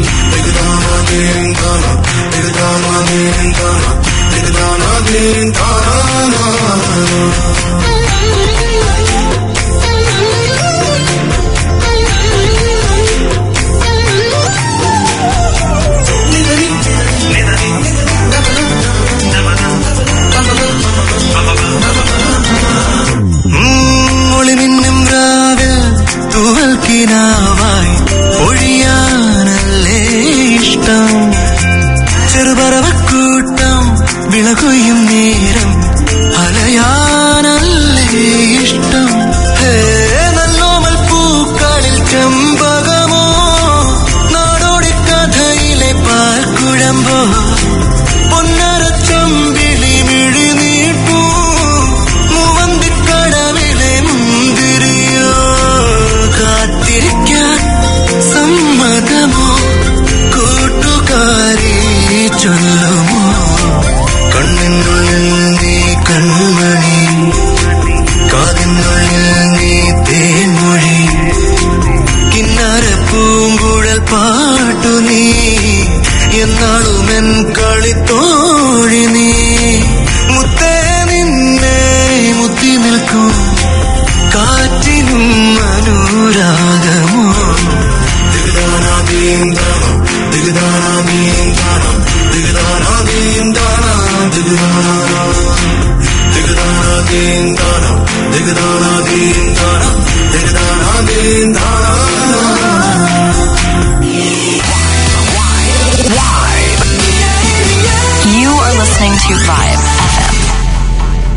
[SPEAKER 9] ഒളിമിന്നും രാവിൽ തൂവൽ കിനാവായി ഒഴിയാനല്ലേ ഇഷ്ടം ചെറുപറവക്കൂട്ടം വിളകൊയ്യും നേരം അലയാനല്ലേ ഇഷ്ടം ഹേ നല്ലോമൽ പൂക്കളിൽ ചെമ്പകമോ നാടോടി കഥയിലെ പാൽക്കുഴമ്പോ പൊന്നര ചമ്പിളി മിഴി നീട്ടൂ മൂവന്തിക്കടവിലെ മുന്തിരിയോ കാത്തിരിക്കാൻ സമ്മതമോ കൂട്ടുകാരി ചൊല്ലുമോ കണ്ണിനുള്ളിൽ നീ കൺമണി കാതിനുള്ളിൽ നീ തേൻമൊഴി കിന്നാര പൂങ്കുഴൽ പാട്ടു നീ എന്നാളുമെൻ കളിത്തോഴി നീ മുത്തേ നിന്നെ മുത്തി നിൽക്കും കാറ്റിനും അനുരാഗമോ
[SPEAKER 5] You are listening to Vibe FM.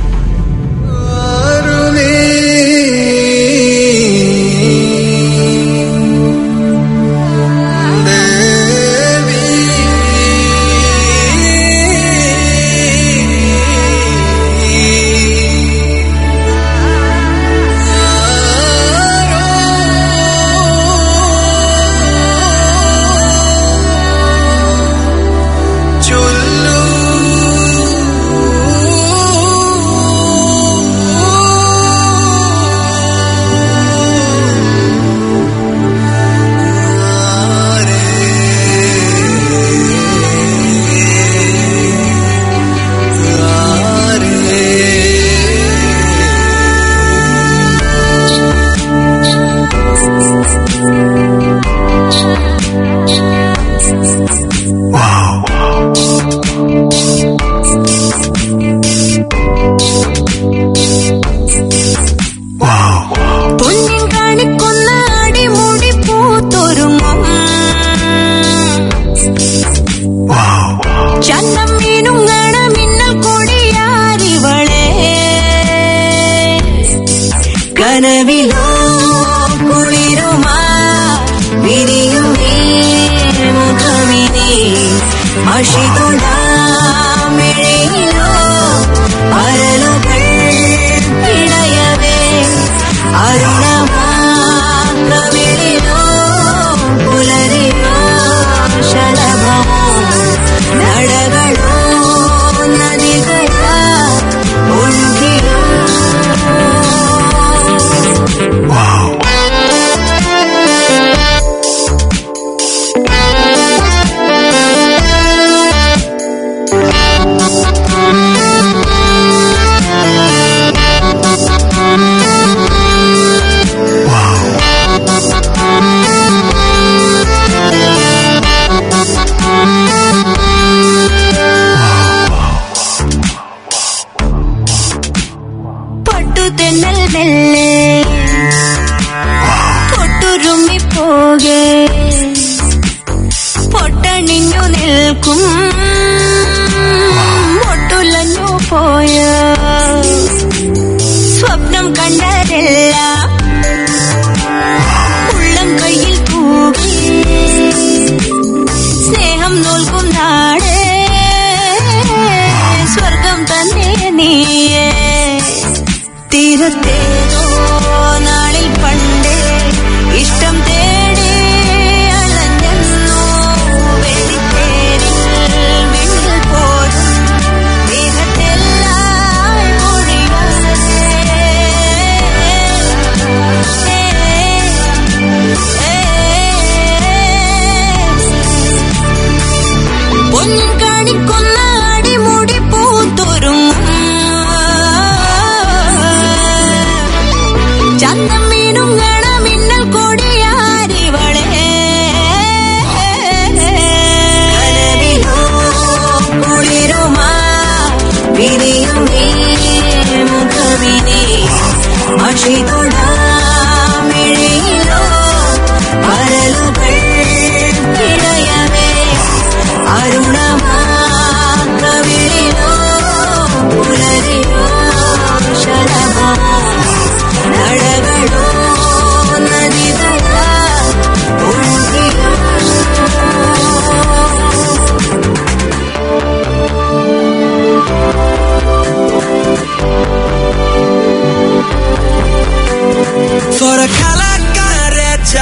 [SPEAKER 3] പൊന്നിൻ കാണിക്കൊന്ന അടിമുടി പൂത്തൊരുങ്ങും ചന്നം മീനുങ്ങണ മിന്നൽ കൊടിയാരിവളെ കനവിലോ കുളിരുമാ വിരിയുമേ മുഖമിനി മഷികൊണ്ടാമിഴയിലോ അരലുകൾ ഇടയവേ അരുണമാകമിഴിലോ പുലരിയോ ശലഭമോ തോൽക്കും നാടേ സ്വർഗം തന്നെ നീയേ തീരത്തേതോ നാളിൽ പണ്ടേ ഇഷ്ടം തേടി അലഞ്ഞെന്നോ വെള്ളിത്തേരിൽ വിണ്ണിൽ പോലും ദേഹത്തെല്ലാം പൊന്നും കാണിക്കുന്ന അടിമുടി പൂത്തൊരുങ്ങും ചന്തം മീനും മിന്നൽ കൊടിയാരിവളെ കനവിലോ കുളിരുമാ വിരിയും നീ മുഖമിനി പക്ഷി തൊടാമിഴിയിലോ പരലുകൾ ഇടയവേ അരുണമാകവിളിലോ പുലരിയോ ശലഭോ നടകളോ നദികള ഒഴുകിയോ
[SPEAKER 9] For a calacarecha.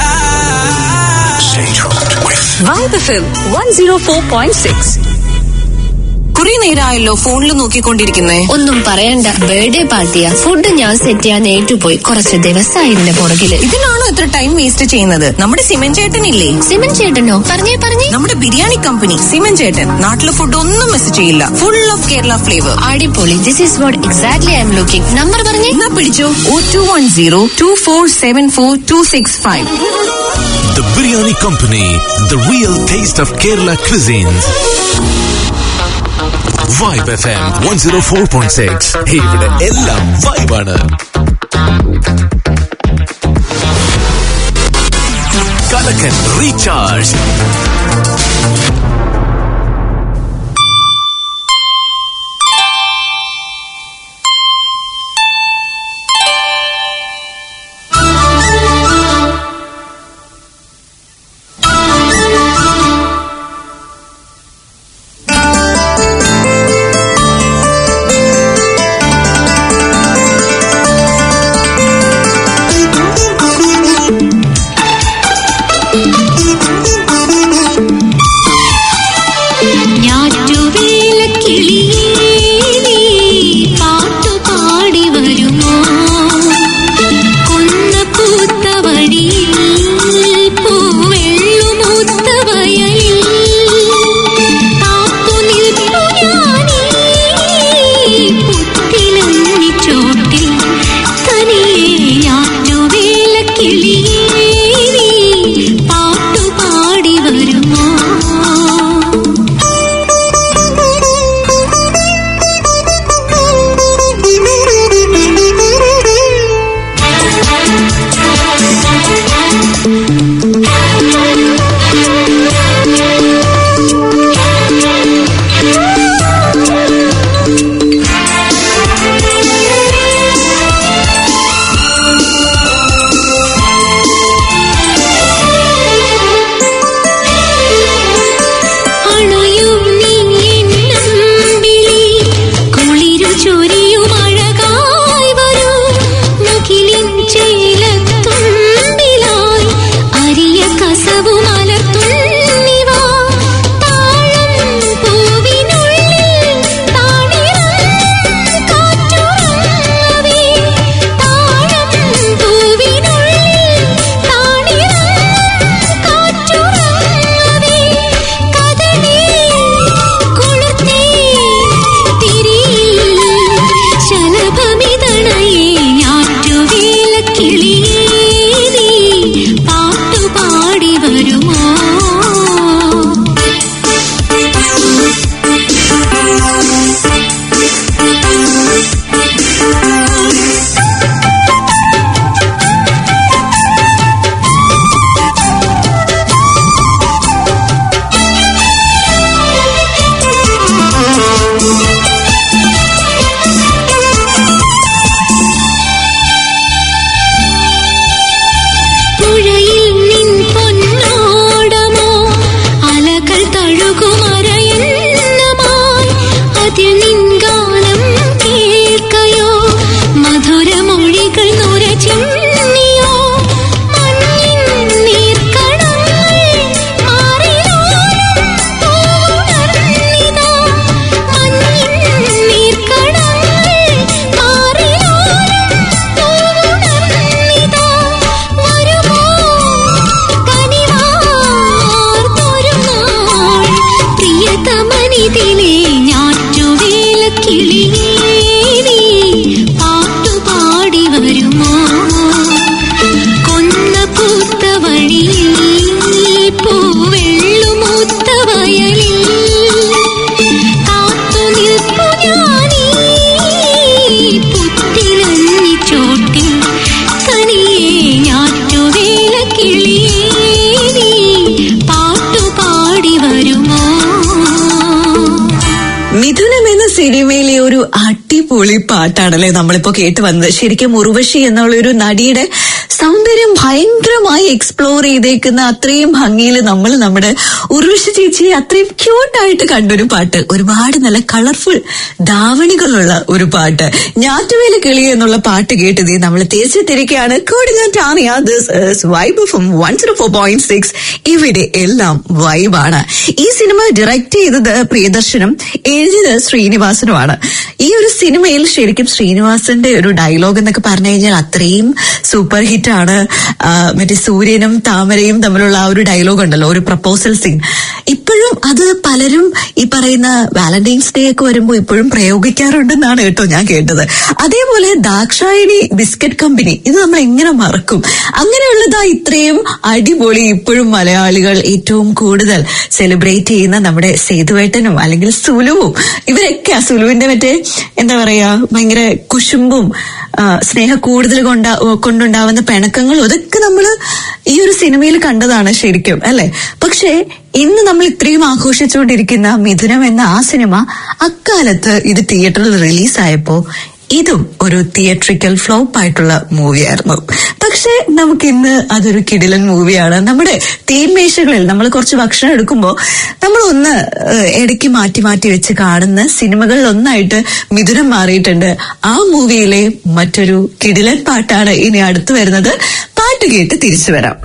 [SPEAKER 6] Vibe F M one zero four point six കുറെ നേരമായല്ലോ ഫോണിൽ നോക്കിക്കൊണ്ടിരിക്കുന്നേ
[SPEAKER 7] ഒന്നും പറയണ്ട ബർത്ത്ഡേ പാർട്ടിയാ ഫുഡ് ഞാൻ സെറ്റ് ചെയ്യാൻ ഏറ്റുപോയി കുറച്ച് ദിവസമായി ഇതിന്റെ പുറകില്
[SPEAKER 6] ഇതിനാണോ ഇത്ര ടൈം വേസ്റ്റ് ചെയ്യുന്നത് നമ്മുടെ സിമൻ ചേട്ടനില്ലേ
[SPEAKER 7] സിമൻ ചേട്ടനോ പറഞ്ഞേ പറഞ്ഞേ
[SPEAKER 6] നമ്മുടെ ബിരിയാണി കമ്പനി സിമൻ ചേട്ടൻ നാട്ടിലെ ഫുഡ് ഒന്നും മിസ് ചെയ്യില്ല ഫുൾ ഓഫ് കേരള ഫ്ലേവർ
[SPEAKER 7] അടിപൊളി this is what exactly I'm looking number പറഞ്ഞേ
[SPEAKER 6] എന്നാ പിടിച്ചോ O two one zero two four seven four two six five
[SPEAKER 1] The Biryani Company, the real taste of Kerala cuisines. Vibe FM 104.6. ഇവിടെ എല്ലാം വൈബാണ് കലക്കൻ റീചാർജ്
[SPEAKER 3] ഞാറ്റുവേല കിളിയേ നീ പാട്ടുപാടി വരുമോ കൊന്ന പൂത്ത വഴിയിൽ പൂവെള്ളുമൂത്ത വയലിൽ കാത്തു നിൽപ്പു ഞാനീ പുത്തിലൊന്നിച്ചോട്ടിൽ തനിയെ ഞാറ്റുവേല കിളിയേ നീ പാട്ടുപാടി വരുമോ കാതിൽ നിൻഗാനം കേൾക്കയോ മധുരമൊഴികൾ നുര ചിന്നിയോ മണ്ണിൻ നീർക്കണങ്ങൾ മാറിലോലം പൂവുണർന്നിതാ മണ്ണിൻ നീർക്കണങ്ങൾ മാറിലോലം പൂവുണർന്നിതാ വരുമോ കനിവാർന്നൊരു നാൾ പ്രിയതമനിതിലെ ഞാറ്റുവേല കിളിയേ നീ പാട്ടുപാടി വരുമോ കൊന്ന പൂത്ത വഴിയിൽ പൂവെള്ളുമൂത്ത വയലിൽ കാത്തു നിൽപ്പു ഞാനീ പുത്തിലഞ്ഞി ചോട്ടിൽ തനിയെ ഞാറ്റുവേല കിളിയേ നീ പാട്ടുപാടി വരുമോ
[SPEAKER 2] മിഥുനം എന്ന സിനിമയിലെ ഒരു അടിപൊളി പാട്ടാണല്ലേ നമ്മളിപ്പോ കേട്ട് വന്നത് ശരിക്കും ഉർവശി എന്നുള്ള ഒരു നടിയുടെ സൗന്ദര്യം ഭയങ്കരമായി എക്സ്പ്ലോർ ചെയ്തേക്കുന്ന അത്രയും ഭംഗിയിൽ നമ്മൾ നമ്മുടെ ഉർവശി ചേച്ചിയെ അത്രയും ക്യൂട്ടായിട്ട് കണ്ടൊരു പാട്ട് ഒരുപാട് നല്ല കളർഫുൾ ധാവണികളുള്ള ഒരു പാട്ട് ഞാറ്റുവേല കിളി എന്നുള്ള പാട്ട് കേട്ടത് നമ്മൾ തിരിച്ചു തിരികെയാണ് കോടിഞ്ഞാറ്റാണിയ this vibe from one zero four point six ഇവിടെ എല്ലാം വൈബാണ് ഈ സിനിമ ഡയറക്ട് ചെയ്തത് പ്രിയദർശനും എഴുതിയത് ശ്രീനിവാസനുമാണ് ഈ ഒരു സിനിമയിൽ ശരിക്കും ശ്രീനിവാസന്റെ ഒരു ഡയലോഗ് എന്നൊക്കെ പറഞ്ഞു കഴിഞ്ഞാൽ അത്രയും സൂപ്പർ ഹിറ്റ് ആണ് ആ, മറ്റേ സൂര്യനും താമരയും തമ്മിലുള്ള ആ ഒരു ഡയലോഗ് ഉണ്ടല്ലോ ഒരു പ്രപ്പോസൽ സീൻ ഇപ്പോഴും അത് പലരും ഈ പറയുന്ന വാലന്റൈൻസ് ഡേ ഒക്കെ വരുമ്പോൾ ഇപ്പോഴും പ്രയോഗിക്കാറുണ്ടെന്നാണ് കേട്ടോ ഞാൻ കേട്ടത് അതേപോലെ ദാക്ഷായണി ബിസ്ക്കറ്റ് കമ്പനി ഇത് നമ്മൾ എങ്ങനെ മറക്കും അങ്ങനെയുള്ളതാ ഇത്രയും അടിപൊളി ഇപ്പോഴും മലയാളികൾ ഏറ്റവും കൂടുതൽ സെലിബ്രേറ്റ് ചെയ്യുന്ന നമ്മുടെ സേതുവേട്ടനും അല്ലെങ്കിൽ സുലുവും ഇവരൊക്കെ ആ സുലുവിന്റെ മറ്റേ എന്താ പറയാ ഭയങ്കര കുശുമ്പും ആ, സ്നേഹ കൂടുതൽ കൊണ്ട കൊണ്ടുണ്ടാവുന്ന പിണക്കങ്ങളും അതൊക്കെ നമ്മൾ ഈ ഒരു സിനിമയിൽ കണ്ടതാണ് ശരിക്കും അല്ലെ പക്ഷേ ഇന്ന് നമ്മൾ ഇത്രയും ആഘോഷിച്ചുകൊണ്ടിരിക്കുന്ന മിഥുനം എന്ന ആ സിനിമ അക്കാലത്ത് ഇത് തിയേറ്ററിൽ റിലീസായപ്പോ ഇതും ഒരു തിയേറ്ററിക്കൽ ഫ്ലോപ്പ് ആയിട്ടുള്ള മൂവിയായിരുന്നു പക്ഷെ നമുക്ക് ഇന്ന് അതൊരു കിടിലൻ മൂവിയാണ് നമ്മുടെ തീന്മേശകളിൽ നമ്മൾ കുറച്ച് ഭക്ഷണം എടുക്കുമ്പോൾ നമ്മൾ ഒന്ന് ഏഹ്, ഇടയ്ക്ക് മാറ്റി മാറ്റി വെച്ച് കാണുന്ന സിനിമകളിൽ ഒന്നായിട്ട് മിഥുനം മാറിയിട്ടുണ്ട് ആ മൂവിയിലെ മറ്റൊരു കിടിലൻ പാട്ടാണ് ഇനി അടുത്തു വരുന്നത് പാട്ട് കേട്ട് തിരിച്ചു വരാം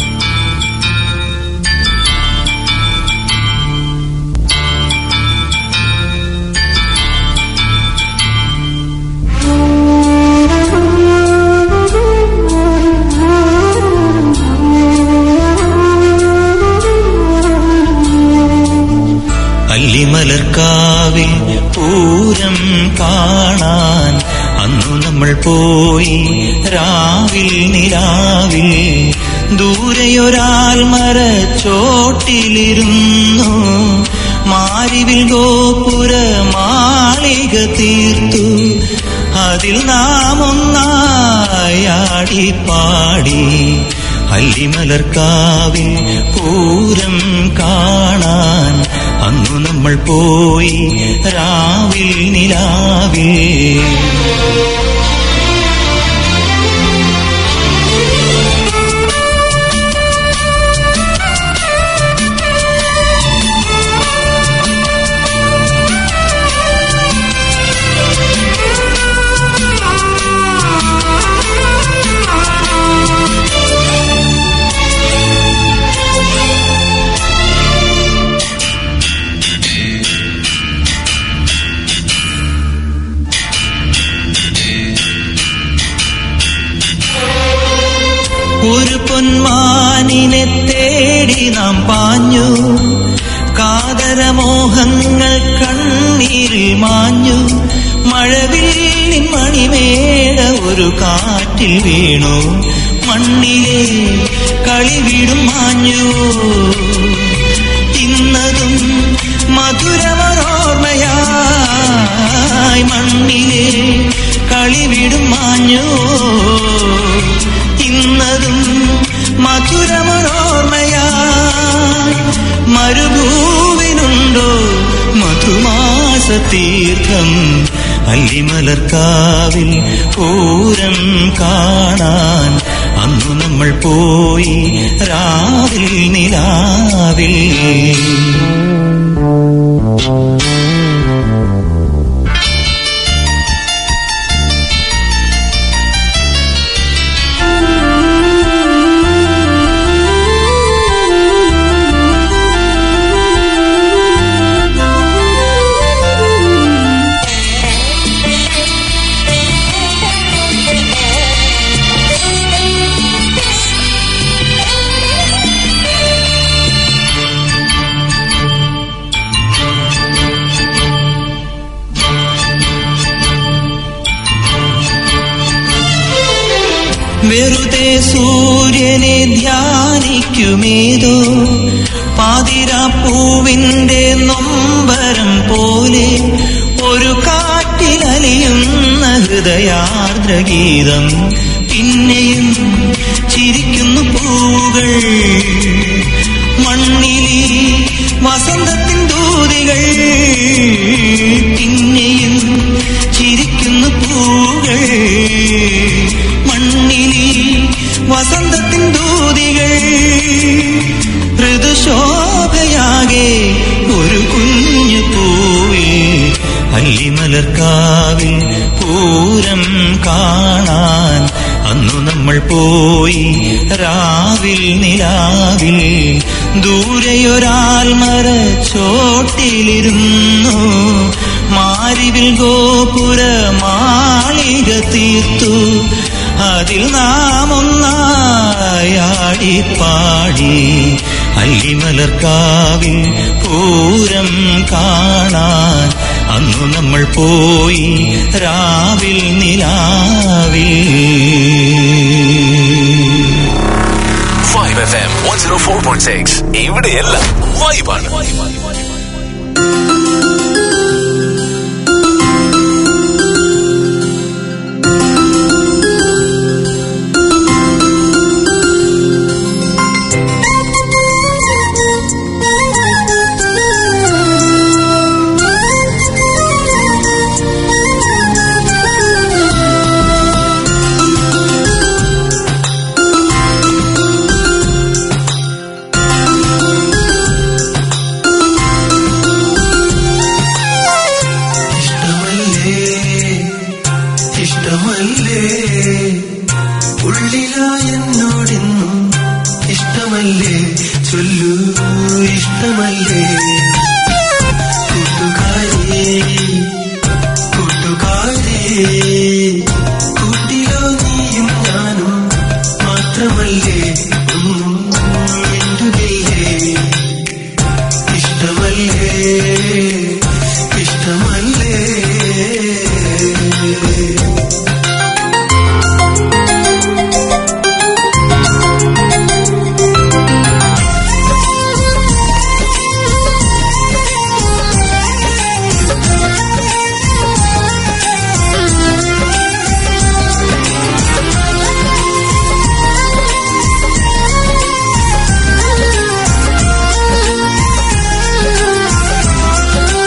[SPEAKER 4] അല്ലിമലർക്കാവിൽ പൂരം കാണാൻ അന്നു നമ്മൾ പോയി രാവിൽ നിലാവിൽ ദൂരെയൊരാൽ മരച്ചോട്ടിലിരുന്നു മാരിവിൽ ഗോപുര മാളിക തീർത്തു അതിൽ നാം ഒന്നായി ആടിപ്പാടി അല്ലിമലർക്കാവിൽ പൂരം കാണാൻ അന്നു നമ്മൾ പോയി രാവിൽ നിലാവിൽ ഒരു പൊന്മാനിനെ തേടി നാം പാഞ്ഞു കാതരമോഹങ്ങൾ കണ്ണീരിൽ മാഞ്ഞു മഴവില്ലിൻ മണിമേട ഒരു കാറ്റിൽ വീണു മണ്ണിലെ കളിവിടും മാഞ്ഞു ഇന്നതും മധുരമനോർമ്മയായി മണ്ണിലെ കളിവിടും മാഞ്ഞു ഇന്നതും മധുരമനോർമ്മയായി മരുഭൂവിനുണ്ടോ മധുമാസ തീർത്ഥം അല്ലിമലർക്കാവിൽ പൂരം കാണാൻ അന്നു നമ്മൾ പോയി രാവിൽ നിലാവിൽ
[SPEAKER 10] മോഹിക്കുമേതോ പാതിരാപ്പൂവിന്റെ നൊമ്പരം പോലെ ഒരു കാറ്റിലലിയുന്ന ഹൃദയാർദ്രഗീതം പിന്നെയും ചിരിക്കുന്നു പൂവുകൾ മണ്ണിലി വസന്തത്തിൻ ദൂതികൾ പിന്നെയും ചിരിക്കുന്നു പൂവുകൾ മണ്ണിലി വസന്തത്തിൻ ദൂതികൾ ഋതുശോഭയാകെ ഒരു കുഞ്ഞു പൂവിൽ അല്ലിമലർക്കാവിൽ പൂരം കാണാൻ അന്നു നമ്മൾ പോയി രാവിൽ നിലാവിൽ ദൂരെയൊരാൽമര ചോട്ടിലിരുന്നു മാരിവിൽ ഗോപുര മാളിക തീർത്തു അതിൽ നാം ഒന്നായാടി പാടി അല്ലിമലർക്കാവിൽ പൂരം കാണാൻ അന്നു നമ്മൾ പോയി രാവിൽ നിലാവിൽ
[SPEAKER 1] five F M one zero four point six ഇവിടെയെല്ലാം വൈബാണ്
[SPEAKER 9] ഇഷ്ടമല്ലേ ഇഷ്ടമല്ലേ ഉള്ളിലായ എന്നോടിന്നും ഇഷ്ടമല്ലേ ചൊല്ലൂ ഇഷ്ടമല്ലേ കൂട്ടുകാരി കൂട്ടുകാരി കൂട്ടിലോ നീയും ഞാനും മാത്രമല്ലേ ഒന്നും മിണ്ടുകില്ലേ ഇഷ്ടമല്ലേ ഇഷ്ടമല്ലേ
[SPEAKER 3] ആ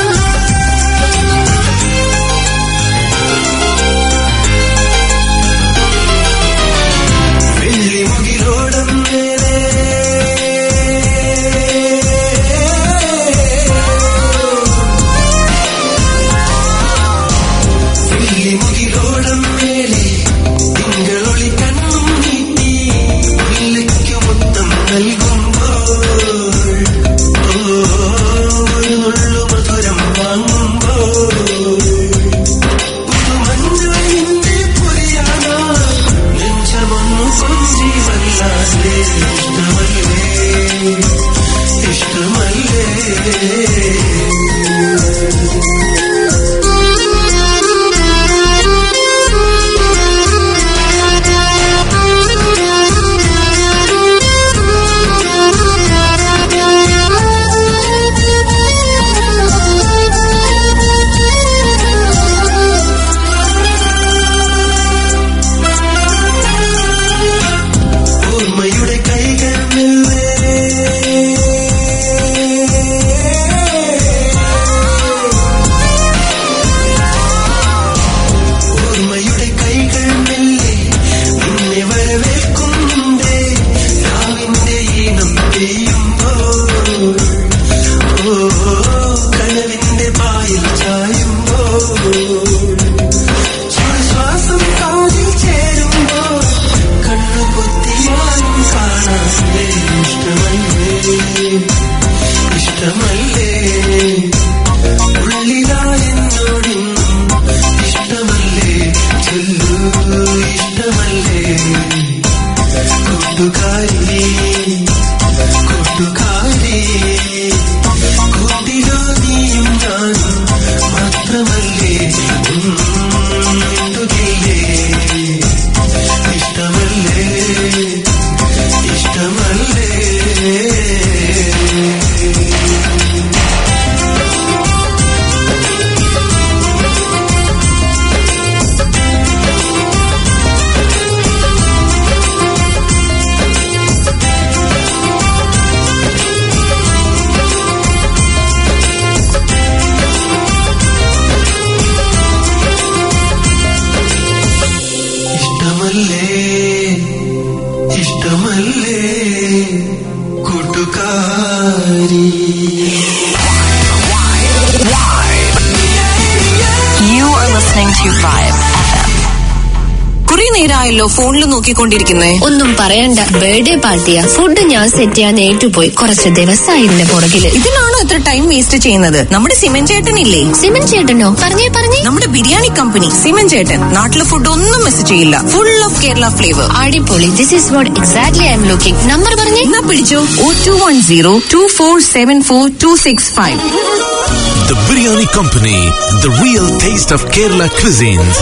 [SPEAKER 5] to Vibe FM.
[SPEAKER 6] കുറെ നേരമായല്ലോ ഫോണിൽ നോക്കിക്കൊണ്ടിരിക്കുന്നേ
[SPEAKER 7] ഒന്നും പറയണ്ട ബർത്ത്ഡേ പാർട്ടിയാ ഫുഡ് ഞാൻ സെറ്റ് ചെയ്യാൻ ഏറ്റുപോയി കുറച്ച് ദിവസമായി ഇതിന്റെ പുറകില്
[SPEAKER 6] ഇതിനാണോ ഇത്ര ടൈം വേസ്റ്റ് ചെയ്യുന്നത് നമ്മുടെ സിമൻ ചേട്ടനില്ലേ
[SPEAKER 7] സിമൻ ചേട്ടനോ പറഞ്ഞേ പറഞ്ഞേ
[SPEAKER 6] നമ്മുടെ ബിരിയാണി കമ്പനി സിമൻ ചേട്ടൻ നാട്ടിലെ ഫുഡ് ഒന്നും മിസ് ചെയ്യില്ല ഫുൾ ഓഫ് കേരള ഫ്ലേവർ
[SPEAKER 7] അടിപൊളി this is what exactly I'm looking number പറഞ്ഞേ
[SPEAKER 6] എന്നാ പിടിച്ചോ O two one zero two four seven four two six five
[SPEAKER 1] The Biryani Company, the real taste of Kerala cuisines.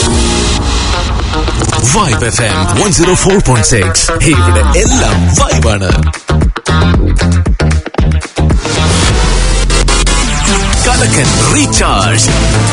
[SPEAKER 1] Vibe FM 104.6. ഇവിടെ എല്ലാം വൈബാണ് കലക്കൻ റീചാർജ്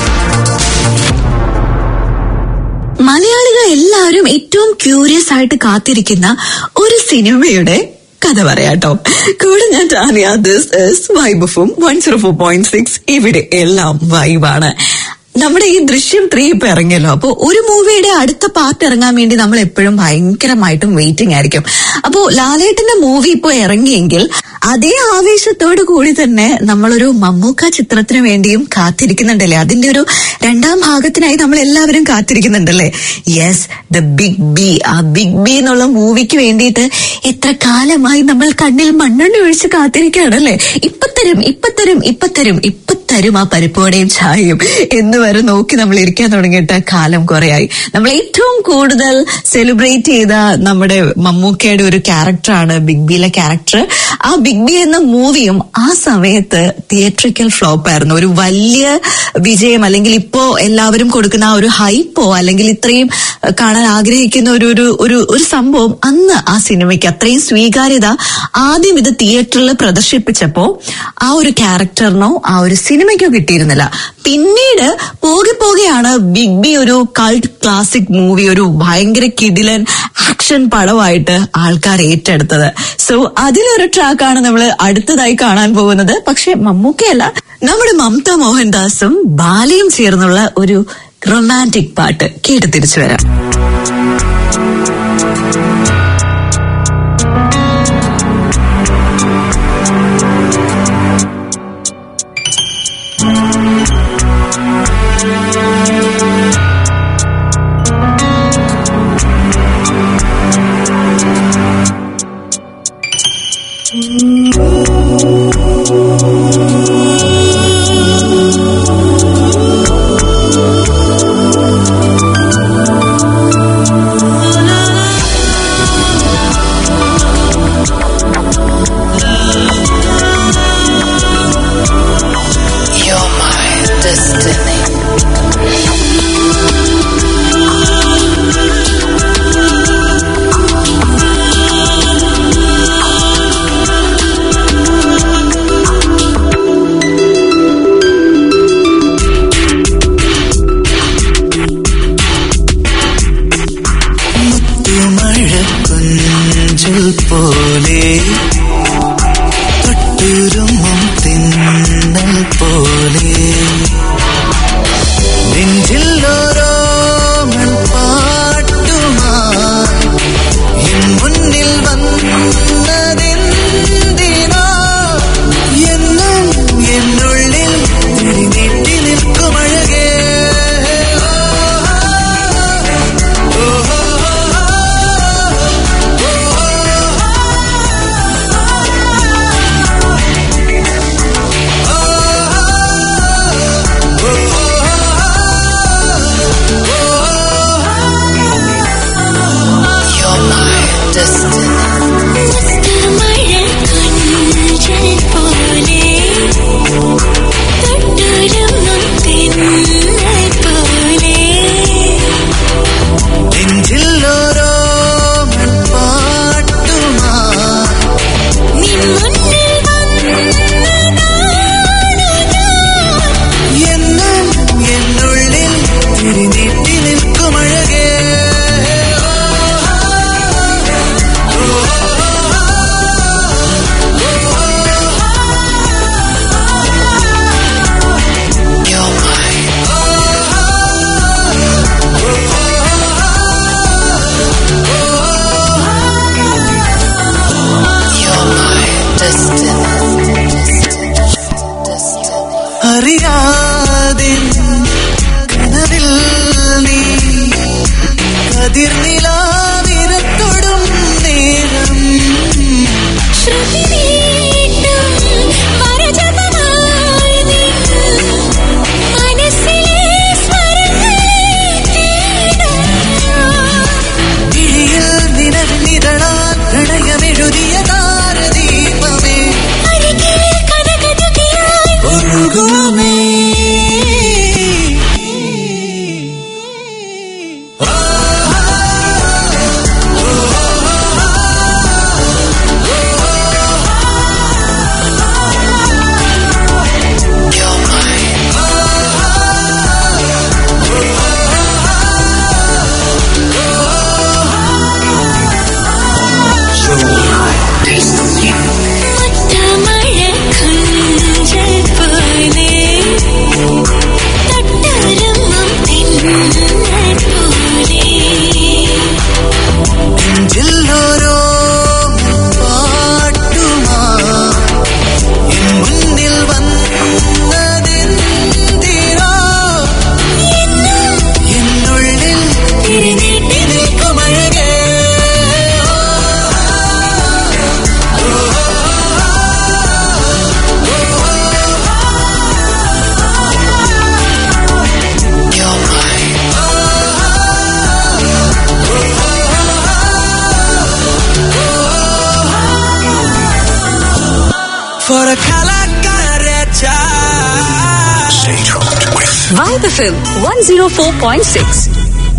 [SPEAKER 2] മലയാളികൾ എല്ലാവരും ഏറ്റവും ക്യൂരിയസ് ആയിട്ട് കാത്തിരിക്കുന്ന ഒരു സിനിമയുടെ കഥ പറയാട്ടോ കൂടെ ഞാൻ Tanya this is vibe F M one zero four point six ഇവിടെ എല്ലാം വൈബാണ് നമ്മുടെ ഈ ദൃശ്യം ത്രീ ഇപ്പൊ ഇറങ്ങിയല്ലോ അപ്പൊ ഒരു മൂവിയുടെ അടുത്ത പാർട്ട് ഇറങ്ങാൻ വേണ്ടി നമ്മൾ എപ്പോഴും ഭയങ്കരമായിട്ടും വെയിറ്റിംഗ് ആയിരിക്കും അപ്പോ ലാലേട്ടന്റെ മൂവി ഇപ്പൊ ഇറങ്ങിയെങ്കിൽ അതേ ആവേശത്തോടു കൂടി തന്നെ നമ്മളൊരു മമ്മൂക്ക ചിത്രത്തിന് വേണ്ടിയും കാത്തിരിക്കുന്നുണ്ടല്ലേ അതിന്റെ ഒരു രണ്ടാം ഭാഗത്തിനായി നമ്മൾ എല്ലാവരും കാത്തിരിക്കുന്നുണ്ടല്ലേ യെസ് ദ ബിഗ് ബി ആ ബിഗ് ബി എന്നുള്ള മൂവിക്ക് വേണ്ടിയിട്ട് എത്ര കാലമായി നമ്മൾ കണ്ണിൽ മണ്ണെണ്ണ ഒഴിച്ച് കാത്തിരിക്കുകയാണല്ലേ ഇപ്പൊ തരും ഇപ്പൊ തരും ഇപ്പൊ തരും ഇപ്പൊ തരും ആ പരിപ്പോടെയും ചായയും എന്ന് വരെ നോക്കി നമ്മൾ ഇരിക്കാൻ തുടങ്ങിയിട്ട് കാലം കുറയായി നമ്മൾ ഏറ്റവും കൂടുതൽ സെലിബ്രേറ്റ് ചെയ്ത നമ്മുടെ മമ്മൂക്കയുടെ ഒരു ക്യാരക്ടറാണ് ബിഗ് ബിയിലെ ക്യാരക്ടർ ആ ബിഗ് ബി എന്ന മൂവിയും ആ സമയത്ത് തിയേറ്ററിക്കൽ ഫ്ലോപ്പ് ആയിരുന്നു ഒരു വലിയ വിജയം അല്ലെങ്കിൽ ഇപ്പോ എല്ലാവരും കൊടുക്കുന്ന ആ ഒരു ഹൈപ്പോ അല്ലെങ്കിൽ ഇത്രയും അഹ്, കാണാൻ ആഗ്രഹിക്കുന്ന ഒരു ഒരു ഒരു ഒരു സംഭവം അന്ന് ആ സിനിമയ്ക്ക് അത്രയും സ്വീകാര്യത ആദ്യം ഇത് തിയേറ്ററിൽ പ്രദർശിപ്പിച്ചപ്പോ ആ ഒരു ക്യാരക്ടറിനോ ആ ഒരു സിനിമയ്ക്കോ കിട്ടിയിരുന്നില്ല പിന്നീട് പോകെ പോകെയാണ് ബിഗ് ബി ഒരു കൾട്ട് ക്ലാസിക് മൂവി ഒരു ഭയങ്കര കിടിലൻ ആക്ഷൻ പടമായിട്ട് ആൾക്കാർ ഏറ്റെടുത്തത് സോ അതിലൊരു ട്രാക്കാണ് നമ്മൾ അടുത്തതായി കാണാൻ പോകുന്നത് പക്ഷെ മമ്മൂക്കയല്ല നമ്മുടെ മമത മോഹൻദാസും ബാലയും ചേർന്നുള്ള ഒരു റൊമാൻറ്റിക് പാട്ട് കേട്ട് തിരിച്ചു വരാം
[SPEAKER 5] You're my destiny.
[SPEAKER 9] മഴക്കുഞ്ചൽ പോലെ തൊട്ടുരുമും തിന്നൽ പോലെ നെഞ്ചിൽ ഓരോ പാട്ടുമായി എൻ മുന്നിൽ വന്നതെന്തിനോ എന്നും എന്നുള്ളിൽ തിരിനെട്ടി നിൽക്കും അഴകേ
[SPEAKER 5] You're my destiny.
[SPEAKER 9] നെഞ്ചിൽ ഓരോ പാട്ടുമായി എന്നും എന്നുള്ളിൽ തിരിനെട്ടി നിൽക്കും അഴകേ
[SPEAKER 5] You're my You're my destiny.
[SPEAKER 9] അറിയാതെ കനവിൽ കതിർനിലാവിരത്തൊടും നേരം വിഴിയിൽ നിലനിരളാൻ പ്രണയമെഴുതിയ താരദീപമേ ഒഴുകുമേ നെഞ്ചിലോരോ പാട്ടുമാ എൻ മുന്നിൽ വന്നതെന്തിനോ എന്നുള്ളിൽ തിരിനീട്ടി നിൽക്കുമഴകേ For a calacarecha
[SPEAKER 6] Vibe FM 104.6.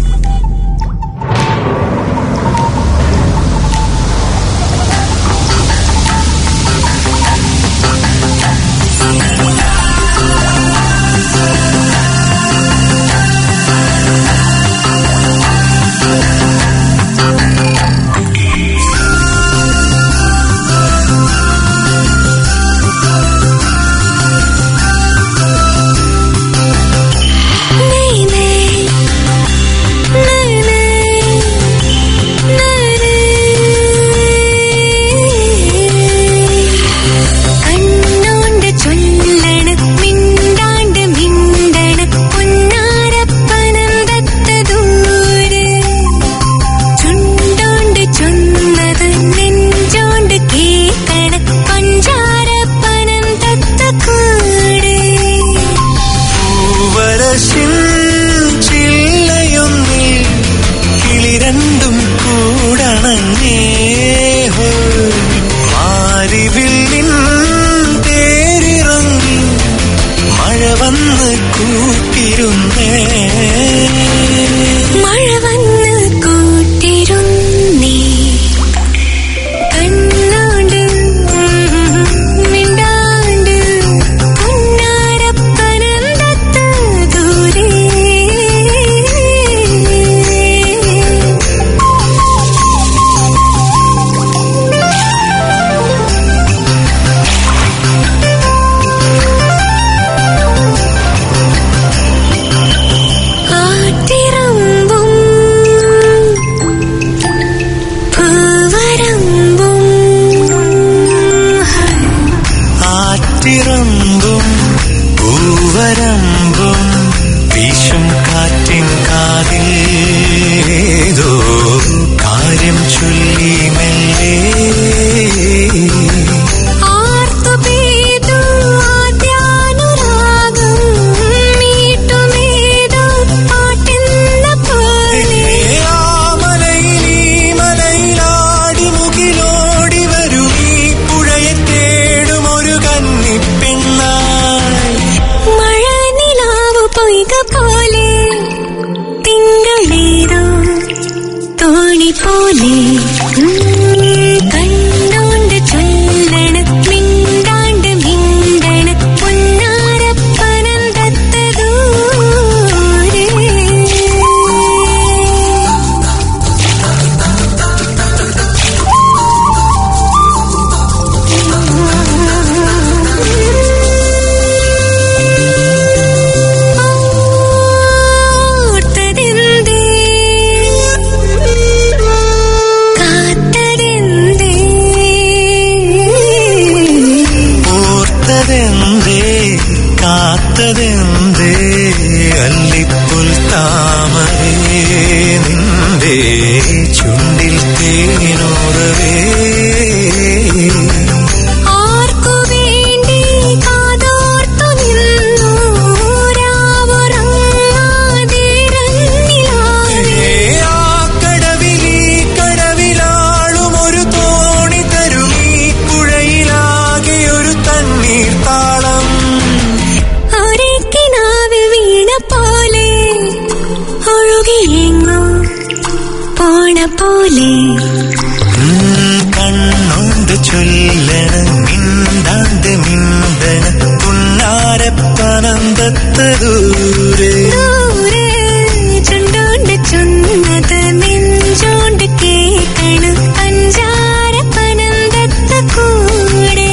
[SPEAKER 3] കണ്ണോണ്ട് ചൊല്ലണ് മിണ്ടാണ്ട് മിണ്ടണ് പൊന്നാരപ്പനന്തത്ത ദൂരെ ചുണ്ടോണ്ട് ചൊന്നത് നെഞ്ചോണ്ട് കേക്കണ് പഞ്ചാരപ്പനന്തത്ത കൂടെ
[SPEAKER 9] പൂവരശിൻ ചില്ലയൊന്നിൽ കിളി രണ്ടും കൂടണങ്ങേ ഹോ. മാരിവില്ലിൻ തേരിറങ്ങി മഴ വന്ന് കൂട്ടിരുന്നേ
[SPEAKER 3] മഴ വന്ന് കൂട്ടിരുന്നേ കണ്ണോണ്ട് മിണ്ടാണ്ട് പൊന്നാരപ്പനന്തത്ത ദൂരെ കാട്ടിറമ്പും പൂവരമ്പും
[SPEAKER 9] ആറ്റിറമ്പും പൂവരമ്പും വീശും കാറ്റിൻ കാതിൽ ഏതോ കാര്യം ചൊല്ലി മെല്ലെ
[SPEAKER 3] ആർത്തു പെയ്തു ആദ്യാനുരാഗം മീട്ടുമേതോ പാട്ടെന്ന പോലെ
[SPEAKER 9] മലയിലീ മലയിലാടി മുകിലോടി വരും ഈ പുഴയെ തേടും ഒരു കന്നിപ്പെണ്ണായി
[SPEAKER 3] മഴ നിലാവ് പൊയ്ക പോലെ തിങ്കളേതോ തോണി പോലെ ഉം, കണ്ടോണ്ട് ചൊല്ലണ് മിണ്ടാണ്ട് മിണ്ടണ് പൊന്നാരപ്പനന്തത്ത ദൂരെ
[SPEAKER 9] അറിയാതെന്തേ അല്ലിപ്പുൽ താമരേ നിന്റെ ചുണ്ടിൽ തേനോറവേ
[SPEAKER 3] ആർക്കു വേണ്ടി കാതോർത്തു നിന്നു രാവുറങ്ങാതിരന്നിലാവേ
[SPEAKER 9] ആ കടവിലീ കടവിലാളും ഒരു തോണി തരുമീ പുഴയിലാകെ ഒരു തണ്ണീർ താളം
[SPEAKER 3] ഒരേ കിനാവ് വീണ പോലെ ഒഴുകിയെങ്ങോ പോണ പോലെ
[SPEAKER 9] കണ്ണോണ്ട് ചൊല്ലണ മിണ്ടാണ്ട് മിണ്ടണ പുണ്ണാരപ്പനന്തത്ത ദൂരെ
[SPEAKER 3] ദൂരെ ചുണ്ടോണ്ട് ചുന്നത് നെഞ്ചോണ്ട് കേക്കണ് പഞ്ചാര പനന്തത്ത കൂടെ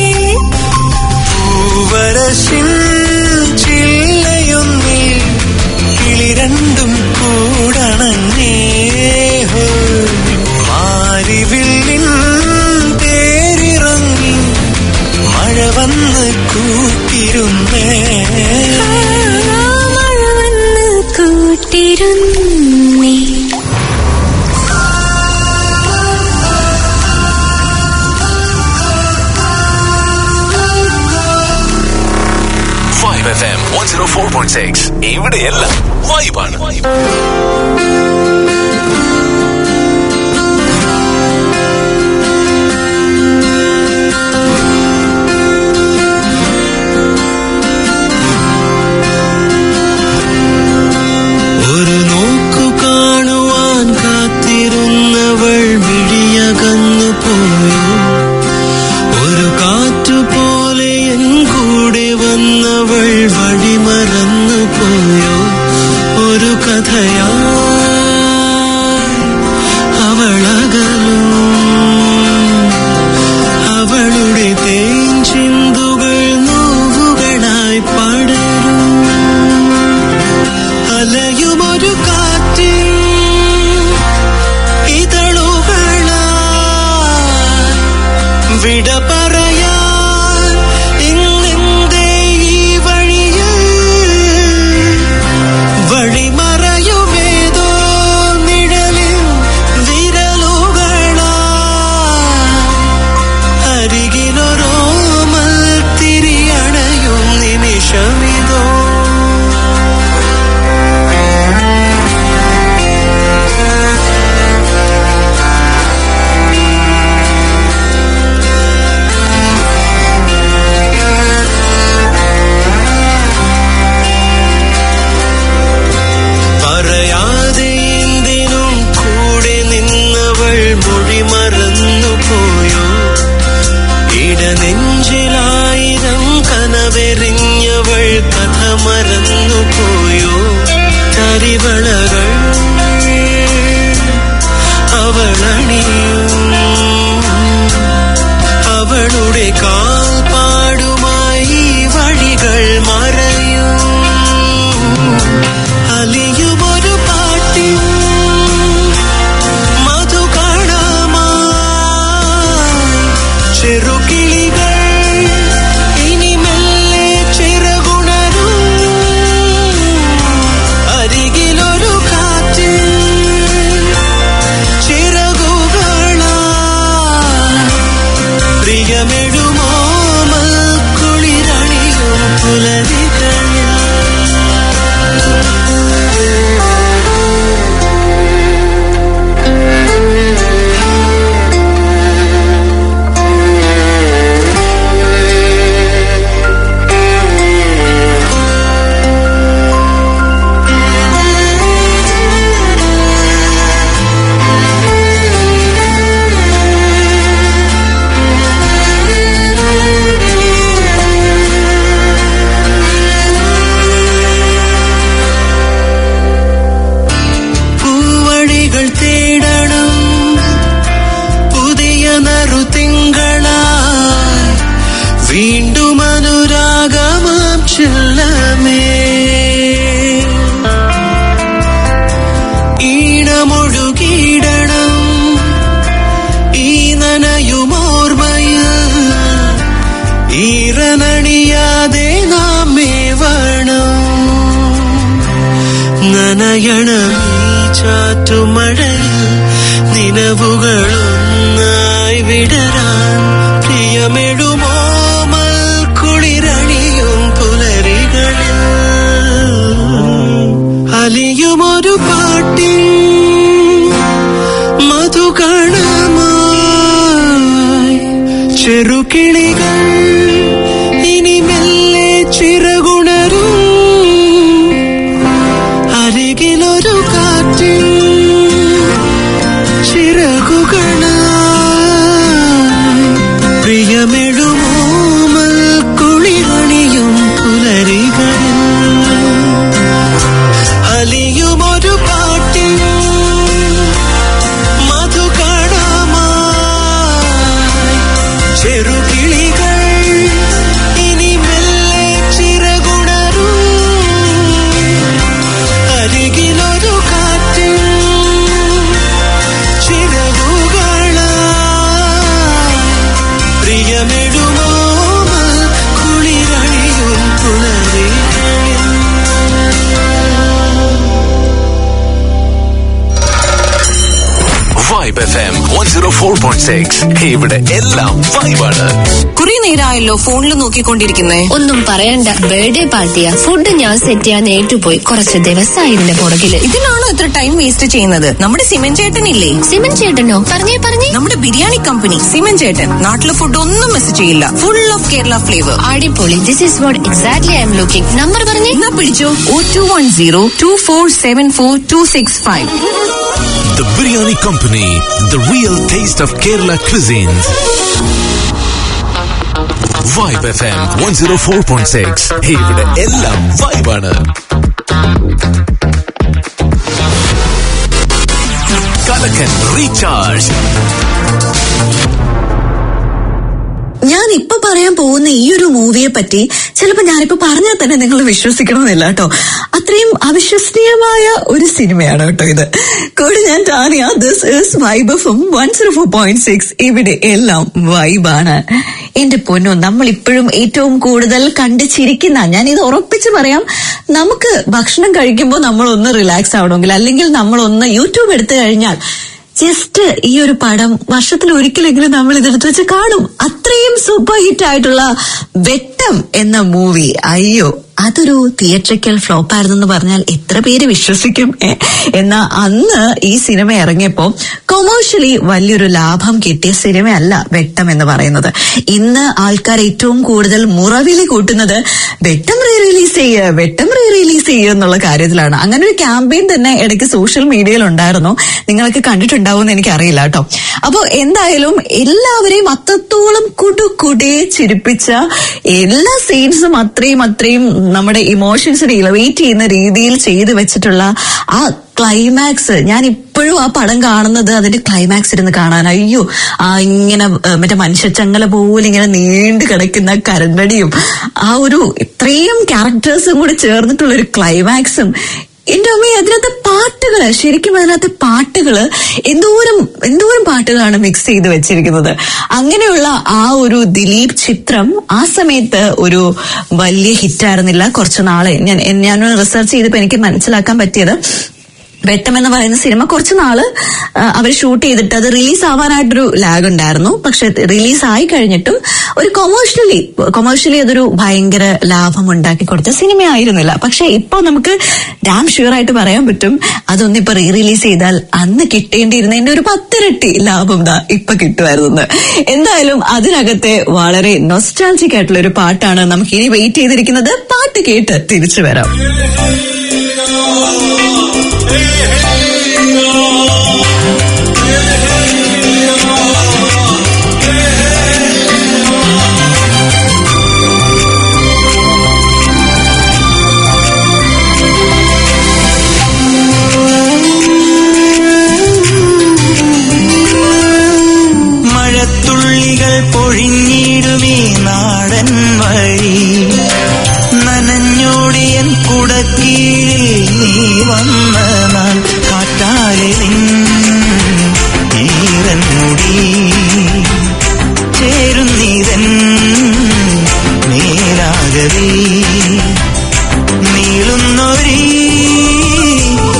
[SPEAKER 9] പൂവരശിൻ ചില്ലയൊന്നിൽ കിളി രണ്ടും കൂടണങ്ങേ ഹോ. മാരിവില്ലിൻ തേരിറങ്ങി മഴ വന്ന് കൂട്ടിരുന്നേ
[SPEAKER 3] മഴ വന്ന് കൂട്ടിരുന്നേ
[SPEAKER 1] five F M one zero four point six ഇവിടെയെല്ലാം വൈബാണ്
[SPEAKER 9] ഒരു നോക്കു കാണുവാൻ കാത്തിരുന്നവൾ വിഴിയകന്നു പോയോ ഒരു കാറ്റുപോലെ എൻ കൂടെ വന്നവൾ വഴിമറന്നു പോയോ ഒരു കഥയാ നനയണം ഈ ചാറ്റുമഴയിൽ നിലവുകളൊന്നായി വിടരാൻ പ്രിയമെഴുമോ കുളിരണിയും പുലരികളിൽ അലിയുമൊരു പാട്ടിൻ മധുകണമായി ചെറുകിളികൾ ഇനി മെല്ലെ ചിറകുണരും അരികിലൊരു കാറ്റിൽ ചിറകുകളായി പ്രിയമെഴുമോ കുളിരണിയും പുലരികളിൽ അലിയുമൊരു പാട്ടിൽ മധുകണമായി ചെറുകിളികൾ ഇനി മെല്ലെ ചിറകുണരും അരികിലൊരു കാറ്റിൽ ചിറകുകളായി പ്രിയമെടുമോ കുളിരണിയും പുലരികളിൽ
[SPEAKER 1] vibe F M one zero four point six ഇവിടെ എല്ലാം വൈബാണ്
[SPEAKER 6] കുറെ നേരമായല്ലോ ഫോണിൽ നോക്കിക്കൊണ്ടിരിക്കുന്നേ
[SPEAKER 7] ഒന്നും പറയണ്ട ബർത്ത്ഡേ പാർട്ടിയാ ഫുഡ് ഞാൻ സെറ്റ് ചെയ്യാൻ ഏറ്റുപോയി കുറച്ച് ദിവസമായി ഇതിന്റെ പുറകില്
[SPEAKER 6] ഇതിലാണോ ഇത്ര ടൈം വേസ്റ്റ് ചെയ്യുന്നത് നമ്മുടെ സിമൻ ചേട്ടനില്ലേ
[SPEAKER 7] സിമൻ ചേട്ടനോ പറഞ്ഞേ പറഞ്ഞേ
[SPEAKER 6] നമ്മുടെ ബിരിയാണി കമ്പനി സിമൻ ചേട്ടൻ നാട്ടിലെ ഫുഡ് ഒന്നും മിസ് ചെയ്യില്ല ഫുൾ ഓഫ് കേരള ഫ്ലേവർ
[SPEAKER 7] അടിപൊളി this is what exactly I'm looking number പറഞ്ഞേ
[SPEAKER 6] എന്നാ പിടിച്ചോ O two one zero two four seven four two six five
[SPEAKER 1] The Biryani Company, the real taste of Kerala cuisines. Vibe FM 104.6 ഇവിടെ എല്ലാം വൈബാണ് കലക്കൻ റീചാർജ്
[SPEAKER 2] ഞാൻ ഇപ്പൊ പറയാൻ പോകുന്ന ഈ ഒരു മൂവിയെ പറ്റി ചിലപ്പോ ഞാനിപ്പോ പറഞ്ഞാൽ തന്നെ നിങ്ങൾ വിശ്വസിക്കണമെന്നില്ല കേട്ടോ അത്രയും അവിശ്വസനീയമായ ഒരു സിനിമയാണ് കേട്ടോ ഇത് കൂടെ ഞാൻ ടാനിയ ദിസ് ഇസ് വൈബ് എഫും one zero four point six ഇവിടെ എല്ലാം വൈബാണ് എന്റെ പൊന്നോ നമ്മൾ ഇപ്പോഴും ഏറ്റവും കൂടുതൽ കണ്ട് ചിരിക്കുന്ന ഞാൻ ഇത് ഉറപ്പിച്ച് പറയാം നമുക്ക് ഭക്ഷണം കഴിക്കുമ്പോൾ നമ്മൾ ഒന്ന് റിലാക്സ് ആവണമെങ്കിൽ അല്ലെങ്കിൽ നമ്മൾ ഒന്ന് യൂട്യൂബ് എടുത്തു കഴിഞ്ഞാൽ ജസ്റ്റ് ഈ ഒരു പടം വർഷത്തിൽ ഒരിക്കലെങ്കിലും നമ്മൾ ഇതെടുത്ത് വെച്ച് കാണും അത്രയും സൂപ്പർ ഹിറ്റ് ആയിട്ടുള്ള വെട്ടം എന്ന മൂവി അയ്യോ അതൊരു തിയേറ്ററിക്കൽ ഫ്ലോപ്പ് ആയിരുന്നെന്ന് പറഞ്ഞാൽ എത്ര പേര് വിശ്വസിക്കും ഏ? എന്നാ അന്ന് ഈ സിനിമ ഇറങ്ങിയപ്പോ കൊമേഴ്ഷ്യലി വലിയൊരു ലാഭം കിട്ടിയ സിനിമയല്ല വെട്ടം എന്ന് പറയുന്നത് ഇന്ന് ആൾക്കാർ ഏറ്റവും കൂടുതൽ മുറവിലി കൂട്ടുന്നത് വെട്ടം റീ റിലീസ് ചെയ്യുക വെട്ടം റീ റിലീസ് ചെയ്യുക എന്നുള്ള കാര്യത്തിലാണ് അങ്ങനെ ഒരു ക്യാമ്പയിൻ തന്നെ ഇടയ്ക്ക് സോഷ്യൽ മീഡിയയിൽ ഉണ്ടായിരുന്നു നിങ്ങൾക്ക് കണ്ടിട്ടുണ്ടാവും എന്ന് എനിക്കറിയില്ല കേട്ടോ അപ്പൊ എന്തായാലും എല്ലാവരെയും അത്രത്തോളം കുടുകുടെ ചിരിപ്പിച്ച എല്ലാ സീൻസും അത്രയും അത്രയും നമ്മുടെ ഇമോഷൻസിനെ ഇലവേറ്റ് ചെയ്യുന്ന രീതിയിൽ ചെയ്തു വെച്ചിട്ടുള്ള ആ ക്ലൈമാക്സ് ഞാൻ ഇപ്പോഴും ആ പടം കാണുന്നത് അതിന്റെ ക്ലൈമാക്സ് ഇരുന്ന് കാണാൻ അയ്യോ ആ ഇങ്ങനെ ഏഹ്, മറ്റേ മനുഷ്യച്ചങ്ങല പോലെ ഇങ്ങനെ നീണ്ടു കിടക്കുന്ന കരണ്ടടിയും ആ ഒരു ഇത്രയും ക്യാരക്ടേഴ്സും കൂടി ചേർന്നിട്ടുള്ള ഒരു ക്ലൈമാക്സും എന്റെ അമ്മ അതിനകത്ത് പാട്ടുകള് ശരിക്കും അതിനകത്ത് പാട്ടുകള് എന്തോരം എന്തോരം പാട്ടുകളാണ് മിക്സ് ചെയ്ത് വെച്ചിരിക്കുന്നത് അങ്ങനെയുള്ള ആ ഒരു ദിലീപ് ചിത്രം ആ സമയത്ത് ഒരു വലിയ ഹിറ്റായിരുന്നില്ല കുറച്ച് നാളെ ഞാൻ ഞാൻ റിസർച്ച് ചെയ്തപ്പോ എനിക്ക് മനസ്സിലാക്കാൻ പറ്റിയത് വെട്ടം എന്ന് പറയുന്ന സിനിമ കുറച്ച് നാള് അവർ ഷൂട്ട് ചെയ്തിട്ട് അത് റിലീസ് ആവാനായിട്ടൊരു ലാഗ് ഉണ്ടായിരുന്നു പക്ഷെ റിലീസ് ആയി കഴിഞ്ഞിട്ടും ഒരു കൊമേഴ്ഷ്യലി കൊമേഴ്ഷ്യലി അതൊരു ഭയങ്കര ലാഭം ഉണ്ടാക്കി കൊടുത്ത സിനിമ ആയിരുന്നില്ല പക്ഷെ ഇപ്പൊ നമുക്ക് ഡാം ഷുവർ ആയിട്ട് പറയാൻ പറ്റും അതൊന്നും ഇപ്പൊ റീ റിലീസ് ചെയ്താൽ അന്ന് കിട്ടേണ്ടിയിരുന്നതിന്റെ ഒരു പത്തിരട്ടി ലാഭം ദാ ഇപ്പൊ കിട്ടുമായിരുന്നു എന്തായാലും അതിനകത്തെ വളരെ നൊസ്റ്റാൾജിക് ആയിട്ടുള്ള ഒരു പാട്ടാണ് നമുക്ക് ഇനി വെയിറ്റ് ചെയ്തിരിക്കുന്നത് പാട്ട് കേട്ട് തിരിച്ചു വരാം
[SPEAKER 10] മഴത്തുള്ളികൾ പൊഴിഞ്ഞിടുമീ നാടൻ വഴി നനഞ്ഞോടിയൻ കുടക്കീഴിൽ നീ വന്ന നാൾ കാറ്റാലെ ഈരൻ മുടി ചേരുന്നീതൻ മേലാകവേ നീളുന്നൊരീ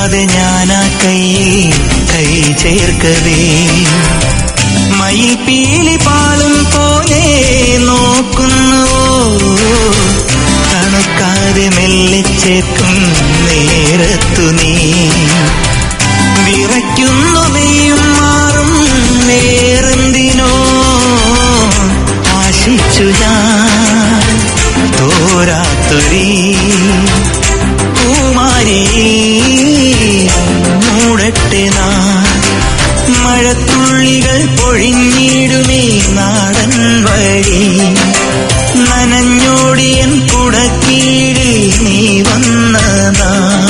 [SPEAKER 10] അറിയാതെ ഞാനാ കയ്യിൽ കൈ ചേർക്കവേ മയിൽ പീലി പാളും പോലെ നോക്കുന്നുവോ തണുക്കാതെ മെല്ലെ ചേർക്കും നേരത്തു നീ വിറയ്ക്കുന്നു നീയും മാറും വേറെന്തിനോ ആശിച്ചു ഞാൻ തോരാത്തൊരീ പൂമാരി മൂടട്ടെ നാ മഴത്തുള്ളികൾ പൊഴിഞ്ഞിടുമേ നാടൻ വഴി നനഞ്ഞോടിയൻ കുടക്കീഴിൽ നീ വന്നതാ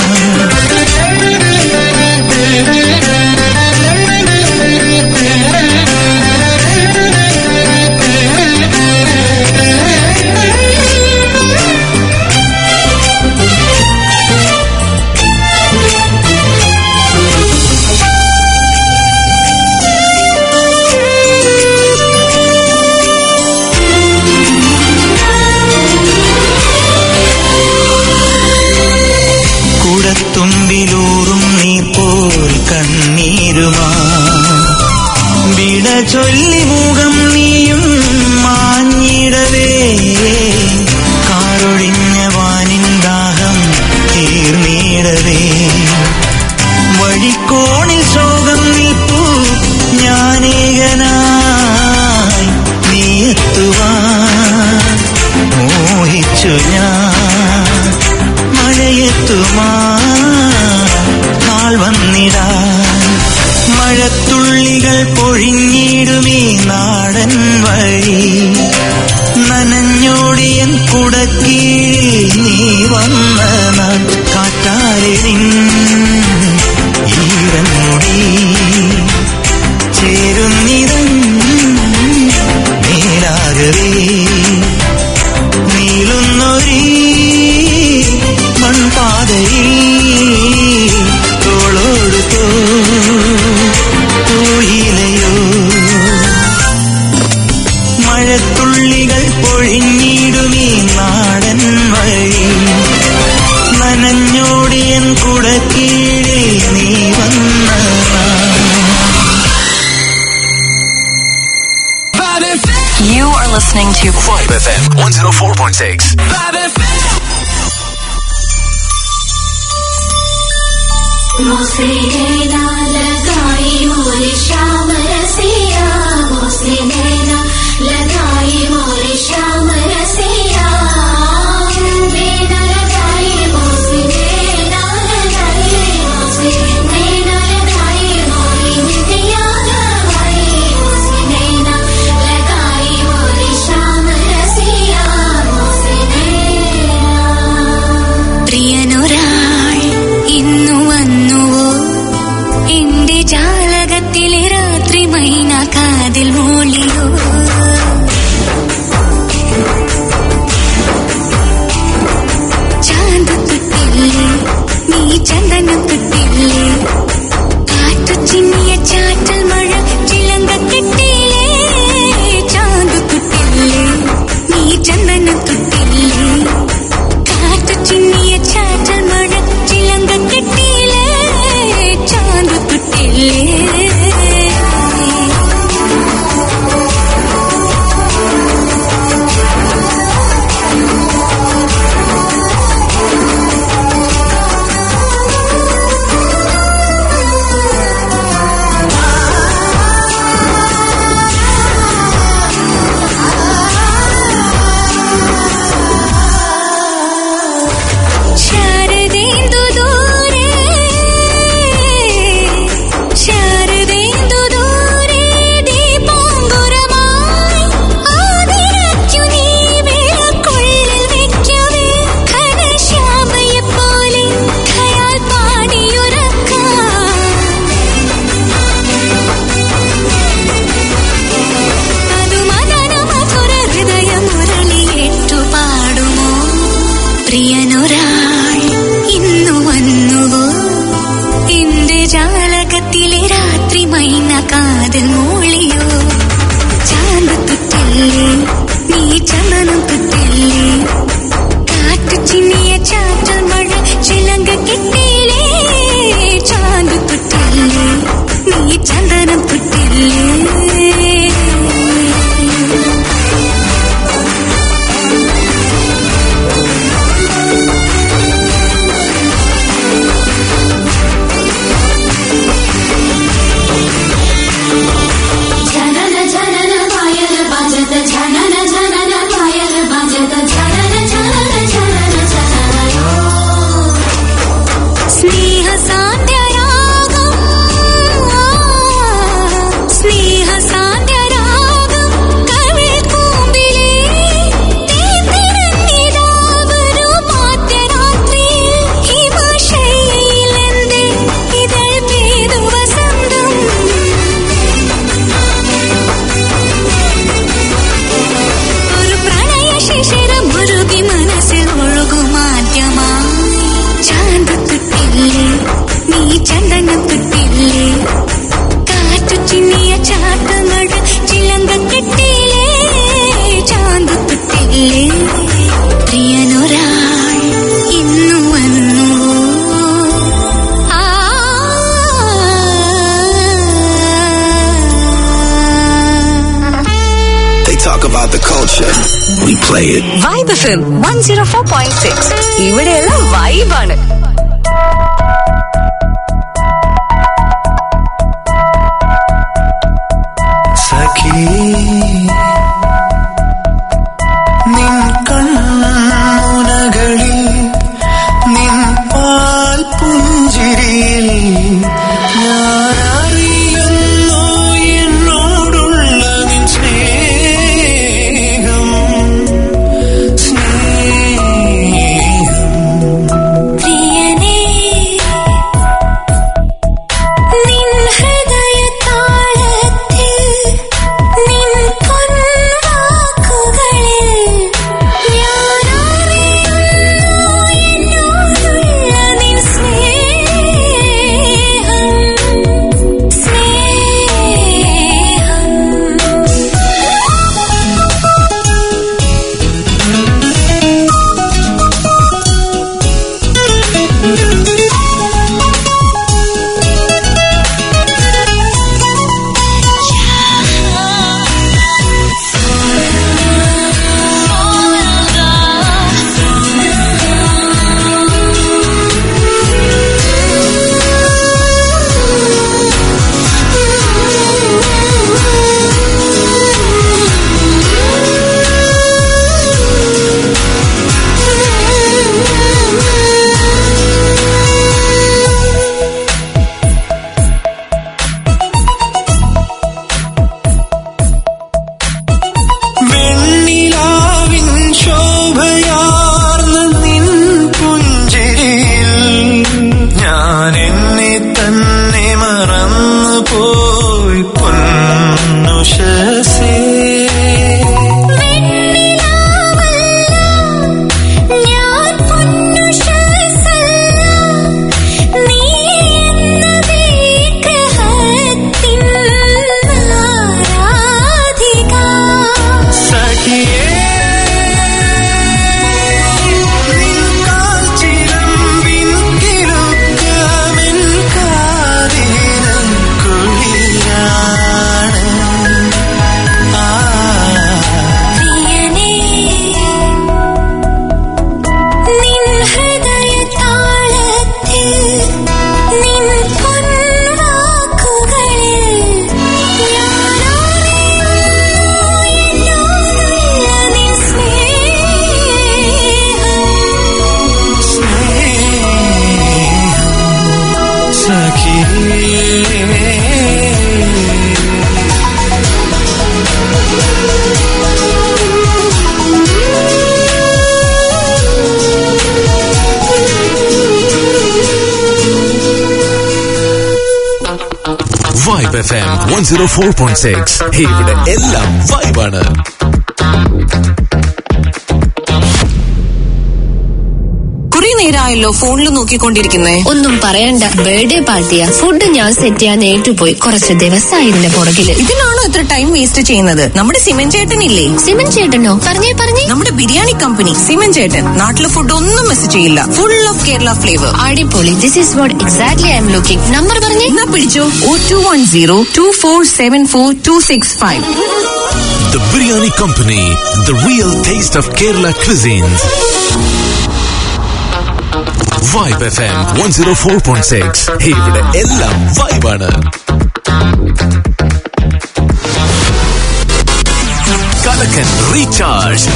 [SPEAKER 10] കുടത്തുമ്പിലൂറും നീർ പോൽ കണ്ണീരുമാ വിട ചൊല്ലി മുഖം നീയും മാഞ്ഞിടവേ കാറൊഴിഞ്ഞ വാനിൻ ദാഹം തീർന്നിടവേ വഴിക്കോണിൽ ശോകം നിൽപ്പു ഞാനേകനായി നീ എത്തുവാൻ മോഹിച്ചു ഞാൻ മഴയെത്തുമാ നാൾ വന്നിടാ മഴത്തുള്ളികൾ പൊഴിഞ്ഞിടുമീ നാടൻ വഴി നനഞ്ഞോടിയൻ കുടക്കീഴിൽ നീ വന്ന നാൾ കാറ്റാലെ നിൻ ഈരൻമുടി ചേരുന്നിതൻ മേലാകവേ നീളുന്നൊരീ മൺപാതയിൽ തോളോട് തോയിലയോ മഴത്തുള്ളികൾ പൊഴിഞ്ഞിടുമീ നാടൻ വഴി നനഞ്ഞോടിയൻ കുടക്കീഴിൽ നീ വന്ന
[SPEAKER 5] You are listening to
[SPEAKER 1] Vibe FM 104.6.
[SPEAKER 3] मोसे नैना लगाई मोरे श्याम रसिया मोसे नैना लगाई मोरे श्याम रसिया नैना लगाई मोसे नैना लगाई मोसे नैना लगाई मोरी नितिया लगाई मोसे नैना लगाई मोरे श्याम रसिया मोसे नैना പ്രിയനൊരാൾ ഇന്നു വന്നുവോ എന്റെ ജാലകത്തിലെ രാത്രി മൈന കാതിൽ മൂളിയോ ചാന്ത് തുട്ടില്ലേ നീ ചന്ദനം തുട്ടില്ലേ കാറ്റു ചിന്നിയ ചാറ്റൽ മഴ ചിലങ്ക കെട്ടില്ലേ ചാന്ത് തുട്ടില്ലേ നീ ചന്ദനം തുട്ടില്ലേ കാറ്റു ചിന്നിയ ചാറ്റൽ മഴ ചിലങ്ക കെട്ടിയില്ലേ ചാന്ത് തുട്ടില്ലേ
[SPEAKER 1] about the culture. We play it.
[SPEAKER 6] Vibe FM one zero four point six ഇവിടെയുള്ള വൈബാണ്
[SPEAKER 10] സഖി നിൻ കണ്ണുനകളിൽ നിൻ പാൽ പുഞ്ചിരിയിൽ ഞാൻ അറിയുന്നു എന്നോടുള്ള നിൻ സ്നേഹം സ്നേഹം
[SPEAKER 3] പ്രിയനേ നിൻ ഹൃദയതാളത്തിൽ നിൻ പൊൻവാക്കുകളിൽ ഞാൻ അറിയുന്നു എന്നോടുള്ള നിൻ സ്നേഹം
[SPEAKER 10] വെണ്ണിലാവിൻ ശോഭയാർന്ന നിൻ പുഞ്ചിരിയിൽ ഞാൻ എന്നെ തന്നെ മറന്നു പോയി പൊന്നുഷസേ
[SPEAKER 3] ഞാൻ പൊന്നുഷസല്ല നീ എന്നത് ഗ്രഹത്തിൻ ആരാധിക
[SPEAKER 10] സഖിയേ നിൻ കാൽച്ചിലമ്പിൻ കിലുക്കമെൻ കാതിരം കുളിരാണ് ആ
[SPEAKER 3] പ്രിയനേ നിൻ ഹൃദയതാളത്തിൽ നിൻ പൊൻവാക്കുകളിൽ ഞാൻ അറിയുന്നു എന്നോടുള്ള നിൻ സ്നേഹം
[SPEAKER 10] സഖിയേ
[SPEAKER 1] vibe F M one zero four point six ഇവിടെ എല്ലാം വൈബാണ്
[SPEAKER 6] കുറെ നേരമായല്ലോ ഫോണിൽ നോക്കിക്കൊണ്ടിരിക്കുന്നേ
[SPEAKER 7] ഒന്നും പറയണ്ട ബർത്ത്ഡേ പാർട്ടിയാ ഫുഡ് ഞാൻ സെറ്റ് ചെയ്യാൻ ഏറ്റുപോയി കുറച്ച് ദിവസമായി ഇതിന്റെ പുറകില്
[SPEAKER 6] ഇതിനാണോ ഇത്ര ടൈം വേസ്റ്റ് ചെയ്യുന്നത് നമ്മുടെ സിമൻ ചേട്ടനില്ലേ
[SPEAKER 7] സിമൻ ചേട്ടനോ പറഞ്ഞേ പറഞ്ഞേ
[SPEAKER 6] നമ്മുടെ ബിരിയാണി കമ്പനി സിമൻ ചേട്ടൻ നാട്ടിലെ ഫുഡ് ഒന്നും മിസ് ചെയ്യില്ല ഫുൾ ഓഫ് കേരള ഫ്ലേവർ
[SPEAKER 7] അടിപൊളി this is what exactly I'm looking number പറഞ്ഞേ
[SPEAKER 6] എന്നാ പിടിച്ചോ O two one zero two four seven four two six five
[SPEAKER 1] The Biryani Company, the real taste of Kerala cuisines. Vibe FM 104.6 ഇവിടെ എല്ലാം വൈബാണ് കലക്കൻ റീചാർജ്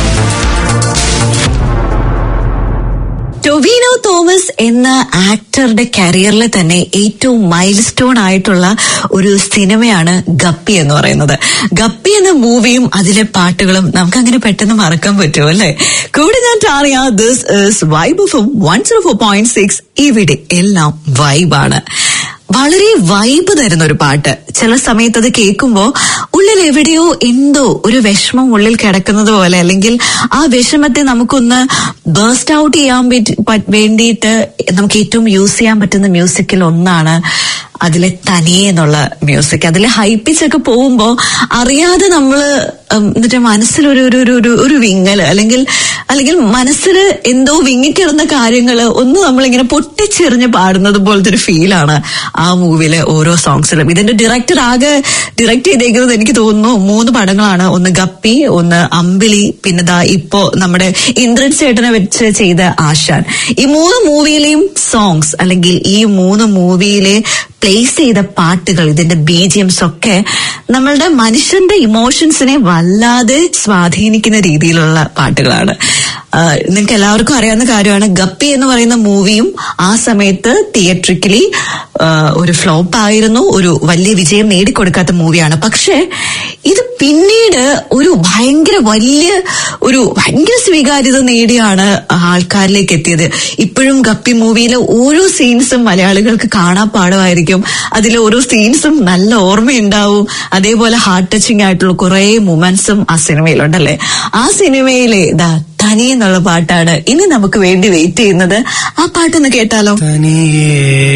[SPEAKER 2] ടൊവിനോ തോമസ് എന്ന ആക്ടറുടെ കരിയറിലെ തന്നെ ഏറ്റവും മൈൽ സ്റ്റോൺ ആയിട്ടുള്ള ഒരു സിനിമയാണ് ഗപ്പി എന്ന് പറയുന്നത് ഗപ്പി എന്ന മൂവിയും അതിലെ പാട്ടുകളും നമുക്ക് അങ്ങനെ പെട്ടെന്ന് മറക്കാൻ പറ്റുമോ അല്ലെ കൂടെ ഞാൻ ടാറിയ this is vibe of one zero four point six ഇവിടെ എല്ലാം വൈബാണ് വളരെ വൈബ് തരുന്ന ഒരു പാട്ട് ചില സമയത്ത് അത് കേൾക്കുമ്പോ ഉള്ളിൽ എവിടെയോ എന്തോ ഒരു വിഷമം ഉള്ളിൽ കിടക്കുന്നത് പോലെ അല്ലെങ്കിൽ ആ വിഷമത്തെ നമുക്കൊന്ന് ബേസ്റ്റ് ഔട്ട് ചെയ്യാൻ പറ്റി- പ- വേണ്ടിയിട്ട് നമുക്ക് ഏറ്റവും യൂസ് ചെയ്യാൻ പറ്റുന്ന മ്യൂസിക്കിൽ ഒന്നാണ് അതിലെ തനിയെ എന്നുള്ള മ്യൂസിക് അതിലെ ഹൈപ്പിച്ച് ഒക്കെ പോകുമ്പോ അറിയാതെ നമ്മള് ഉം, എന്നിട്ട് മനസ്സിലൊരു ഒരു ഒരു ഒരു ഒരു വിങ്ങല് അല്ലെങ്കിൽ അല്ലെങ്കിൽ മനസ്സിൽ എന്തോ വിങ്ങിക്കിടന്ന കാര്യങ്ങള് ഒന്ന് നമ്മളിങ്ങനെ പൊട്ടിച്ചെറിഞ്ഞ് പാടുന്നത് പോലത്തെ ഒരു ഫീലാണ് ആ മൂവിയിലെ ഓരോ സോങ്സിലും ഇതിന്റെ ഡയറക്ടർ ആകെ ഡയറക്ട് ചെയ്തേക്കുന്നത് എനിക്ക് തോന്നുന്നു മൂന്ന് പടങ്ങളാണ് ഒന്ന് ഗപ്പി ഒന്ന് അമ്പിളി പിന്നെ ദാ ഇപ്പോ നമ്മുടെ ഇന്ദ്രൻ ചേട്ടനെ വെച്ച് ചെയ്ത ആശാൻ ഈ മൂന്ന് മൂവിയിലെയും സോങ്സ് അല്ലെങ്കിൽ ഈ മൂന്ന് മൂവിയിലെ പ്ലേസ് ചെയ്ത പാട്ടുകൾ ഇതിന്റെ ബീജിയംസ് ഒക്കെ നമ്മളുടെ മനുഷ്യന്റെ ഇമോഷൻസിനെ വല്ലാതെ സ്വാധീനിക്കുന്ന രീതിയിലുള്ള പാട്ടുകളാണ് നിങ്ങൾക്ക് എല്ലാവർക്കും അറിയാവുന്ന കാര്യമാണ് ഗപ്പി എന്ന് പറയുന്ന മൂവിയും ആ സമയത്ത് തിയേറ്ററിക്കലി ഒരു ഫ്ലോപ്പ് ആയിരുന്നു ഒരു വലിയ വിജയം നേടിക്കൊടുക്കാത്ത മൂവിയാണ് പക്ഷേ ഇത് പിന്നീട് ഒരു ഭയങ്കര വലിയ ഒരു ഭയങ്കര സ്വീകാര്യത നേടിയാണ് ആൾക്കാരിലേക്ക് എത്തിയത് ഇപ്പോഴും ഗപ്പി മൂവിയിലെ ഓരോ സീൻസും മലയാളികൾക്ക് കാണാൻ പാടമായിരിക്കും അതിലെ ഓരോ സീൻസും നല്ല ഓർമ്മയുണ്ടാവും അതേപോലെ ഹാർട്ട് ടച്ചിങ് ആയിട്ടുള്ള കുറെ മൊമെന്റ്സും ആ സിനിമയിലുണ്ടല്ലേ ആ സിനിമയിലെ ദാ തനി എന്നുള്ള പാട്ടാണ് ഇനി നമുക്ക് വേണ്ടി വെയിറ്റ് ചെയ്യുന്നത് ആ പാട്ടൊന്ന് കേട്ടാലോ
[SPEAKER 9] തനിയേ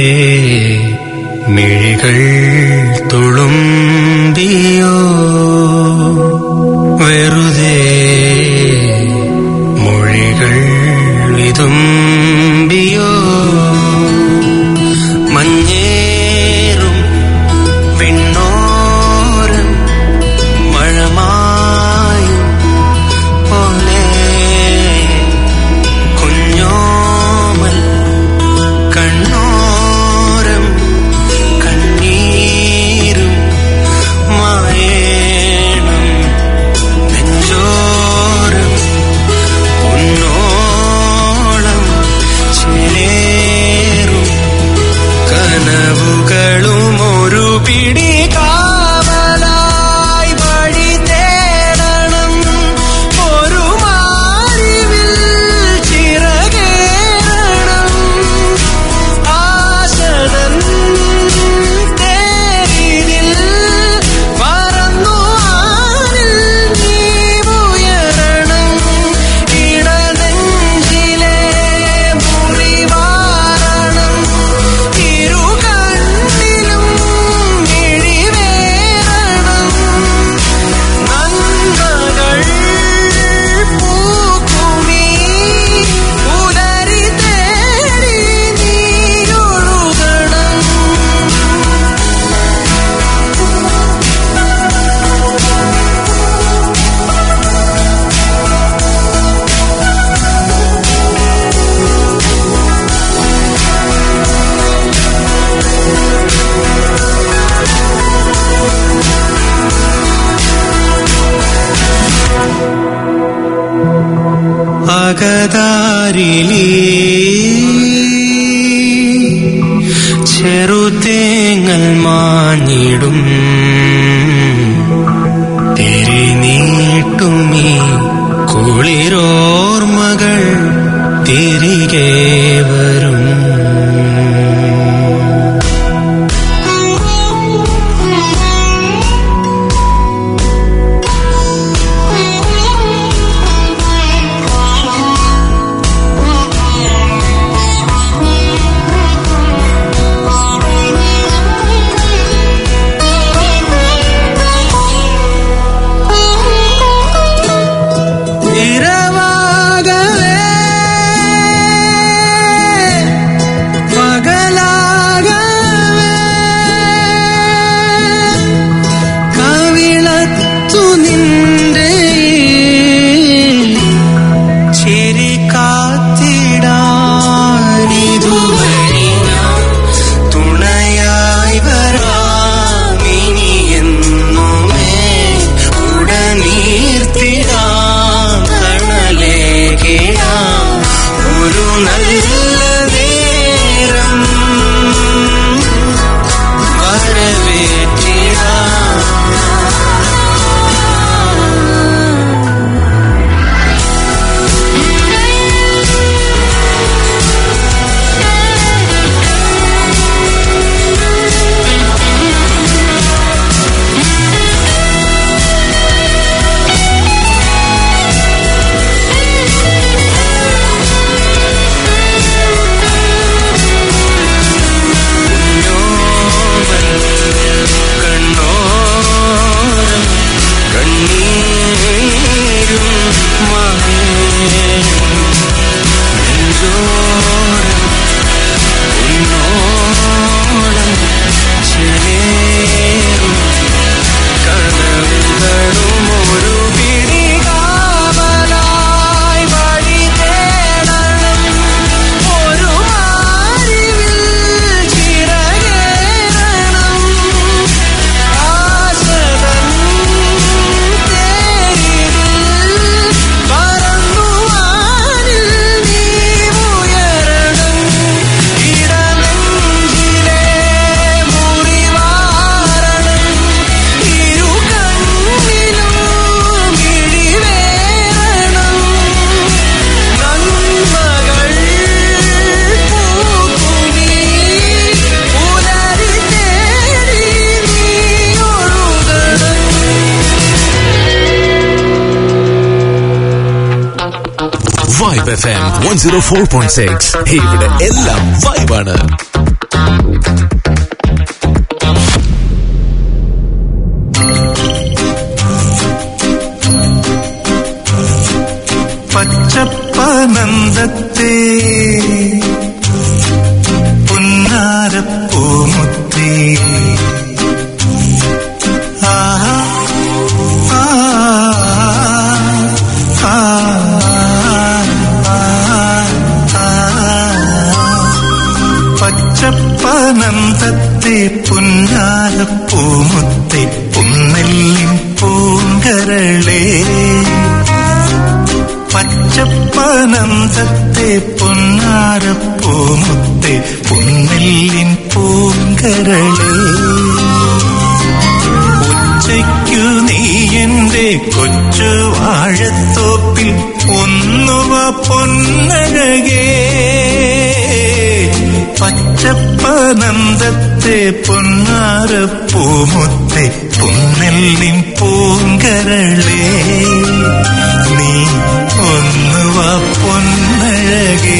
[SPEAKER 9] മിഴികൾ തുളുമ്പിയോ വെറുതെ മൊഴികൾ വിതുമ്പിയോ മഞ്ഞേറും വിണ്ണോരം മഴമായും പോലെ കുഞ്ഞോമൽ കണ്ണോരം കണ്ണീരും മായേണം നെഞ്ചോരം പൊന്നോളം ചേരും കനവുകളും ഒരു പിടി കാവലായി വഴി തേടണം ഒരു മാറിവിൽ ചിറകേറണം ആശതൻ തേരിതിൽ പറന്നു ആനിൽ നീ ഉയരണം ഇടനെഞ്ചിലെ മുറിവാരണം ഇരു കണ്ണിലും മിഴിവേറണം നന്മകൾ പൂക്കുമീ പുലരി തേടി നീയൊഴുകണം അകതാരിലി ചെറുതേങ്ങൽ മാഞ്ഞിടും തിരിനീട്ടുമീ കുളിരോർമകൾ തിരികെ വരും ഇരവാ
[SPEAKER 1] vibe F M one zero four point six ഇവിടെ എല്ലാം വൈബാണ്
[SPEAKER 10] പച്ചപ്പനന്ദത്തെ പുന്നാരപ്പൂമുത്തേ ആഹാ ആ ആ ആ പച്ചപ്പനന്ദത്തെ പുന്നാരപ്പൂമുത്തെ പുന്നെല്ലിൻ പൂങ്കരളേ പച്ചപ്പനന്ദത്തെ പൊന്നാരപ്പൂമുത്തെ പുന്നെല്ലിൻ പൂങ്കരളേ ഉച്ചയ്ക്കു നീ എന്റെ കൊച്ചു വാഴത്തോപ്പിൽ ഒന്നുവ പൊന്നഴകേ പച്ചപ്പനന്ദത്തെ പൊന്നാരപ്പൂമുത്തെ പുന്നെല്ലിൻ പൂങ്കരളേ നീ ഒന്നുവ പൊന്നഴകേ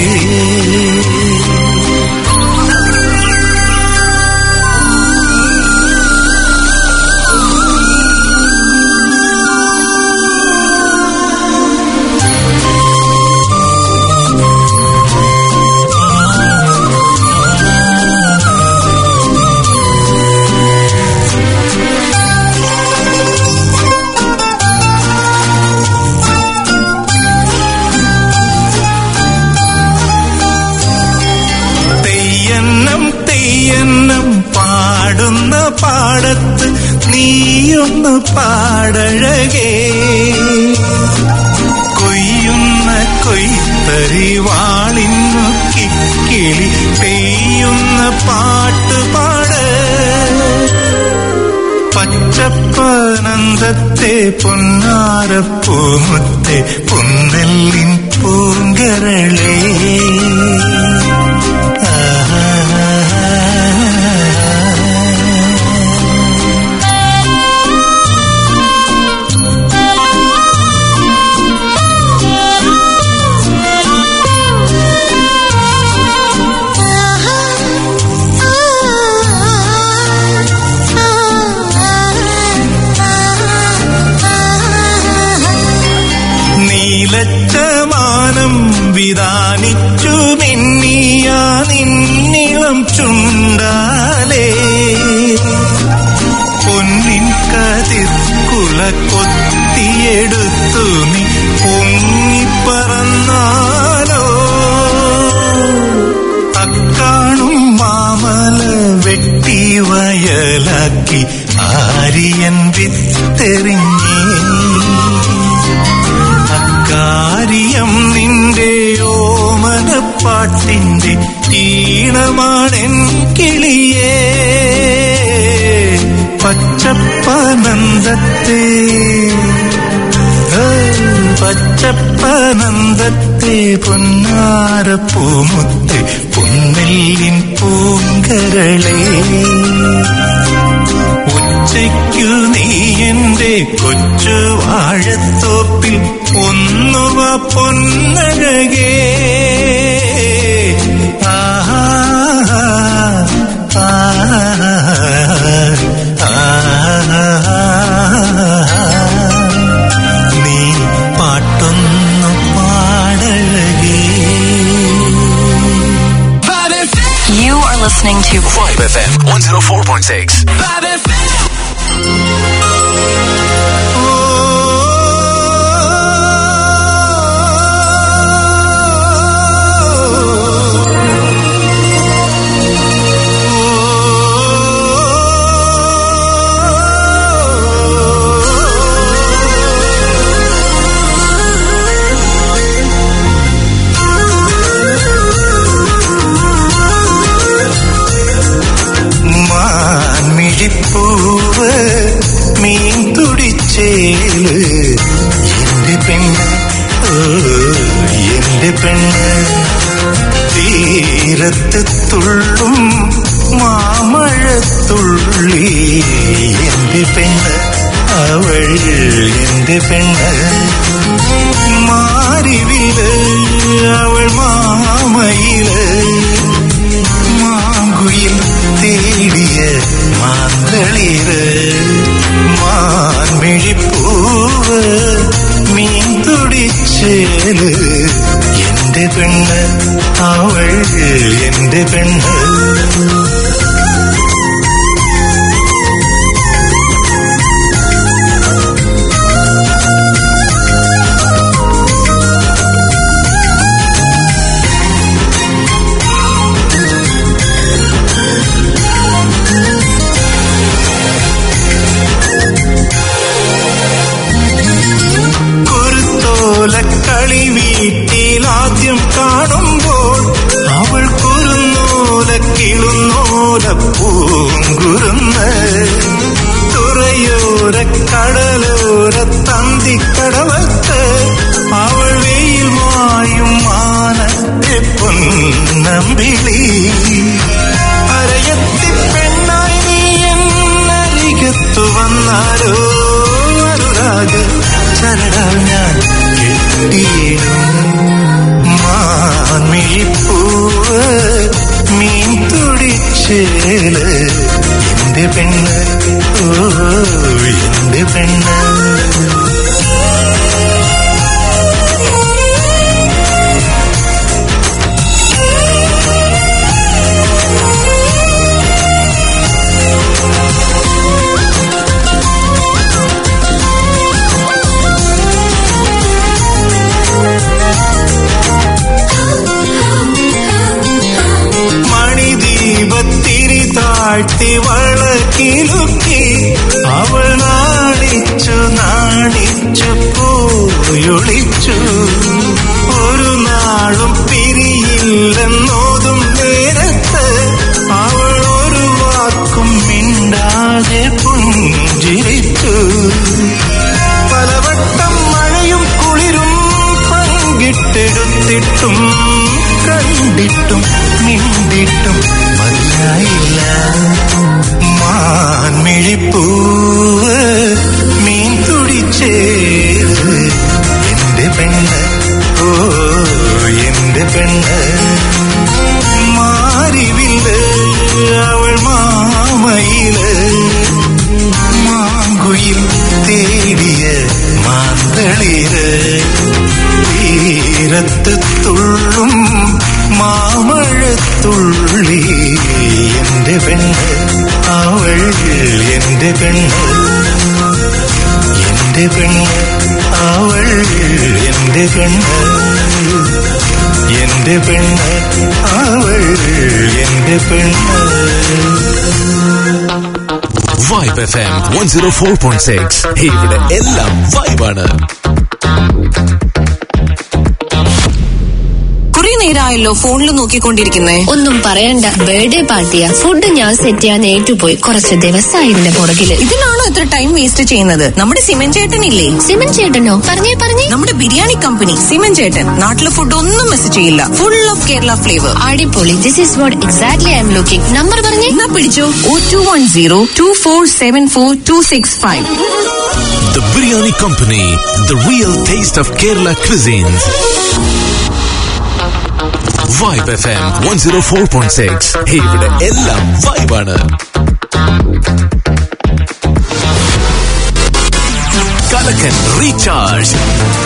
[SPEAKER 10] തെയ്യന്നം തെയ്യന്നം പാടുന്ന പാടത്ത് നീയൊന്ന് പാടഴകേ കൊയ്യുന്ന കൊയ്ത്തരി വാളിന്നു കിക്കിളി പെയ്യുന്ന പാട്ടുപാട് പച്ചപ്പനന്ദത്തെ പൊന്നാരപ്പൂമുത്തെ പുന്നെല്ലിൻ പൂങ്കരളേ നീലച്ചമാനം വിധാനിച്ചു മിന്നിയ നിന്നിളം ചുണ്ടാലേ പൊന്നിൻ കതിർ കുല കൊത്തിയെടുത്തു നീ പൊങ്ങിപ്പറന്നാലോ അക്കാണും മാമല വെട്ടി വയലാക്കി ആര്യൻ വിത്തെറിഞ്ഞേ അക്കാര്യം നിന്റെ ഓമനപ്പാട്ടിന്റെ ഈണമാണെൻ കിളിയേ പച്ചപ്പനന്ദത്തെ ഏ, പച്ചപ്പനന്ദത്തെ പൊന്നാരപ്പൂമുത്തെ പൊന്നെല്ലിൻ പൂങ്കരളേ ഉച്ചയ്ക്കു നീ എന്റെ കൊച്ചു വാഴത്തോപ്പിൽ ഒന്നുവ പൊന്നഴകേ ആഹാ നീ പാട്ടൊന്നു പാടഴകേ
[SPEAKER 5] You are listening to
[SPEAKER 1] vibe F M one zero four point six
[SPEAKER 10] മാൻമിഴിപ്പൂവ് മീൻ തുടിച്ചേല് എന്റെ പെണ്ണ് ഓ, എന്റെ പെണ്ണ് തീരത്ത് തുള്ളും മാമഴത്തുള്ളി എന്റെ പെണ്ണ് അവൾ എന്റെ പെണ്ണ് മാറിവില് അവൾ മാമയില് മാങ്കുയിൽ തേടിയ മാന്തളിര് മാൻമിഴിപ്പൂവ് മീൻ തുടിച്ചേല് എന്റെ പെണ്ണ് അവൾ എന്റെ പെണ്ണ് കുരുത്തോലക്കളി വീട്ടിൽ ആദ്യം കാണുമ്പോൾ അവൾ കുരുന്നോല കിളുന്നോല പൂങ്കുരുന്ന് തുറയോര കടലോര തന്തിക്കടവത്ത് അവൾ വെയിൽ മായും മാനത്തെ പൊന്നമ്പിളി അരയത്തി പെണ്ണായി നീ എന്നരികത്തു വന്നാലോ അനുരാഗ ചരടാൽ ഞാൻ കെട്ടിയിടും മാൻമിഴിപ്പൂവ് മീൻ തുടിച്ചേല് എന്റെ പെണ്ണ് ഓ എന്റെ പെണ്ണ് മണിദീപത്തിരി താഴ്ത്തി വളക്കിലുക്കി അവൾ നാണിച്ചു നാണിച്ചു പോയൊളിച്ചു ഒരു നാളും പിരിയില്ലെന്നോതും നേരത്ത് അവൾ ഒരു വാക്കും മിണ്ടാതെ പുഞ്ചിരിച്ചു പലവട്ടം മഴയും കുളിരും പങ്കിട്ടെടുത്തിട്ടും കണ്ടിട്ടും മിണ്ടിട്ടും മതിയായില്ല മാൻമിഴിപ്പൂവ് മീൻ തുടിച്ചേത് എന്റെ പെണ്ണ് ഓ എന്റെ പെണ്ണ് മാറിവില്ല് അവൾ മാമയില് മാങ്കുയിൽ തേടിയ മാന്തളിര് തീരത്ത് തുള്ളും മാമഴത്തുള്ളി എന്റെ പെണ്ണ് അവൾ എന്റെ പെണ്ണ് എന്റെ പെണ്ണ് അവൾ എന്റെ പെണ്ണ് എന്റെ പെണ്ണ് അവൾ എന്റെ പെണ്ണ്
[SPEAKER 1] vibe F M one zero four point six ഇവിടെ എല്ലാം വൈബാണ്
[SPEAKER 6] കുറെ നേരമായല്ലോ ഫോണിൽ നോക്കിക്കൊണ്ടിരിക്കുന്നേ
[SPEAKER 7] ഒന്നും പറയണ്ട ബർത്ത്ഡേ പാർട്ടിയാ ഫുഡ് ഞാൻ സെറ്റ് ചെയ്യാൻ ഏറ്റുപോയി കുറച്ച് ദിവസമായി ഇതിന്റെ പുറകില്
[SPEAKER 6] ഇതിനാണോ ഇത്ര ടൈം വേസ്റ്റ് ചെയ്യുന്നത് നമ്മുടെ സിമൻ ചേട്ടനില്ലേ
[SPEAKER 7] സിമൻ ചേട്ടനോ പറഞ്ഞേ പറഞ്ഞേ
[SPEAKER 6] നമ്മുടെ ബിരിയാണി കമ്പനി സിമൻ ചേട്ടൻ നാട്ടിലെ ഫുഡ് ഒന്നും മിസ് ചെയ്യില്ല ഫുൾ ഓഫ് കേരള ഫ്ലേവർ
[SPEAKER 7] അടിപൊളി this is what exactly I'm looking number പറഞ്ഞേ
[SPEAKER 6] എന്നാ പിടിച്ചോ O two one zero two four seven four two six five
[SPEAKER 1] The Biryani Company, the real taste of Kerala cuisines. Vibe FM 104.6 ഇവിടെ എല്ലാം വൈബാണ് കലക്കൻ റീചാർജ്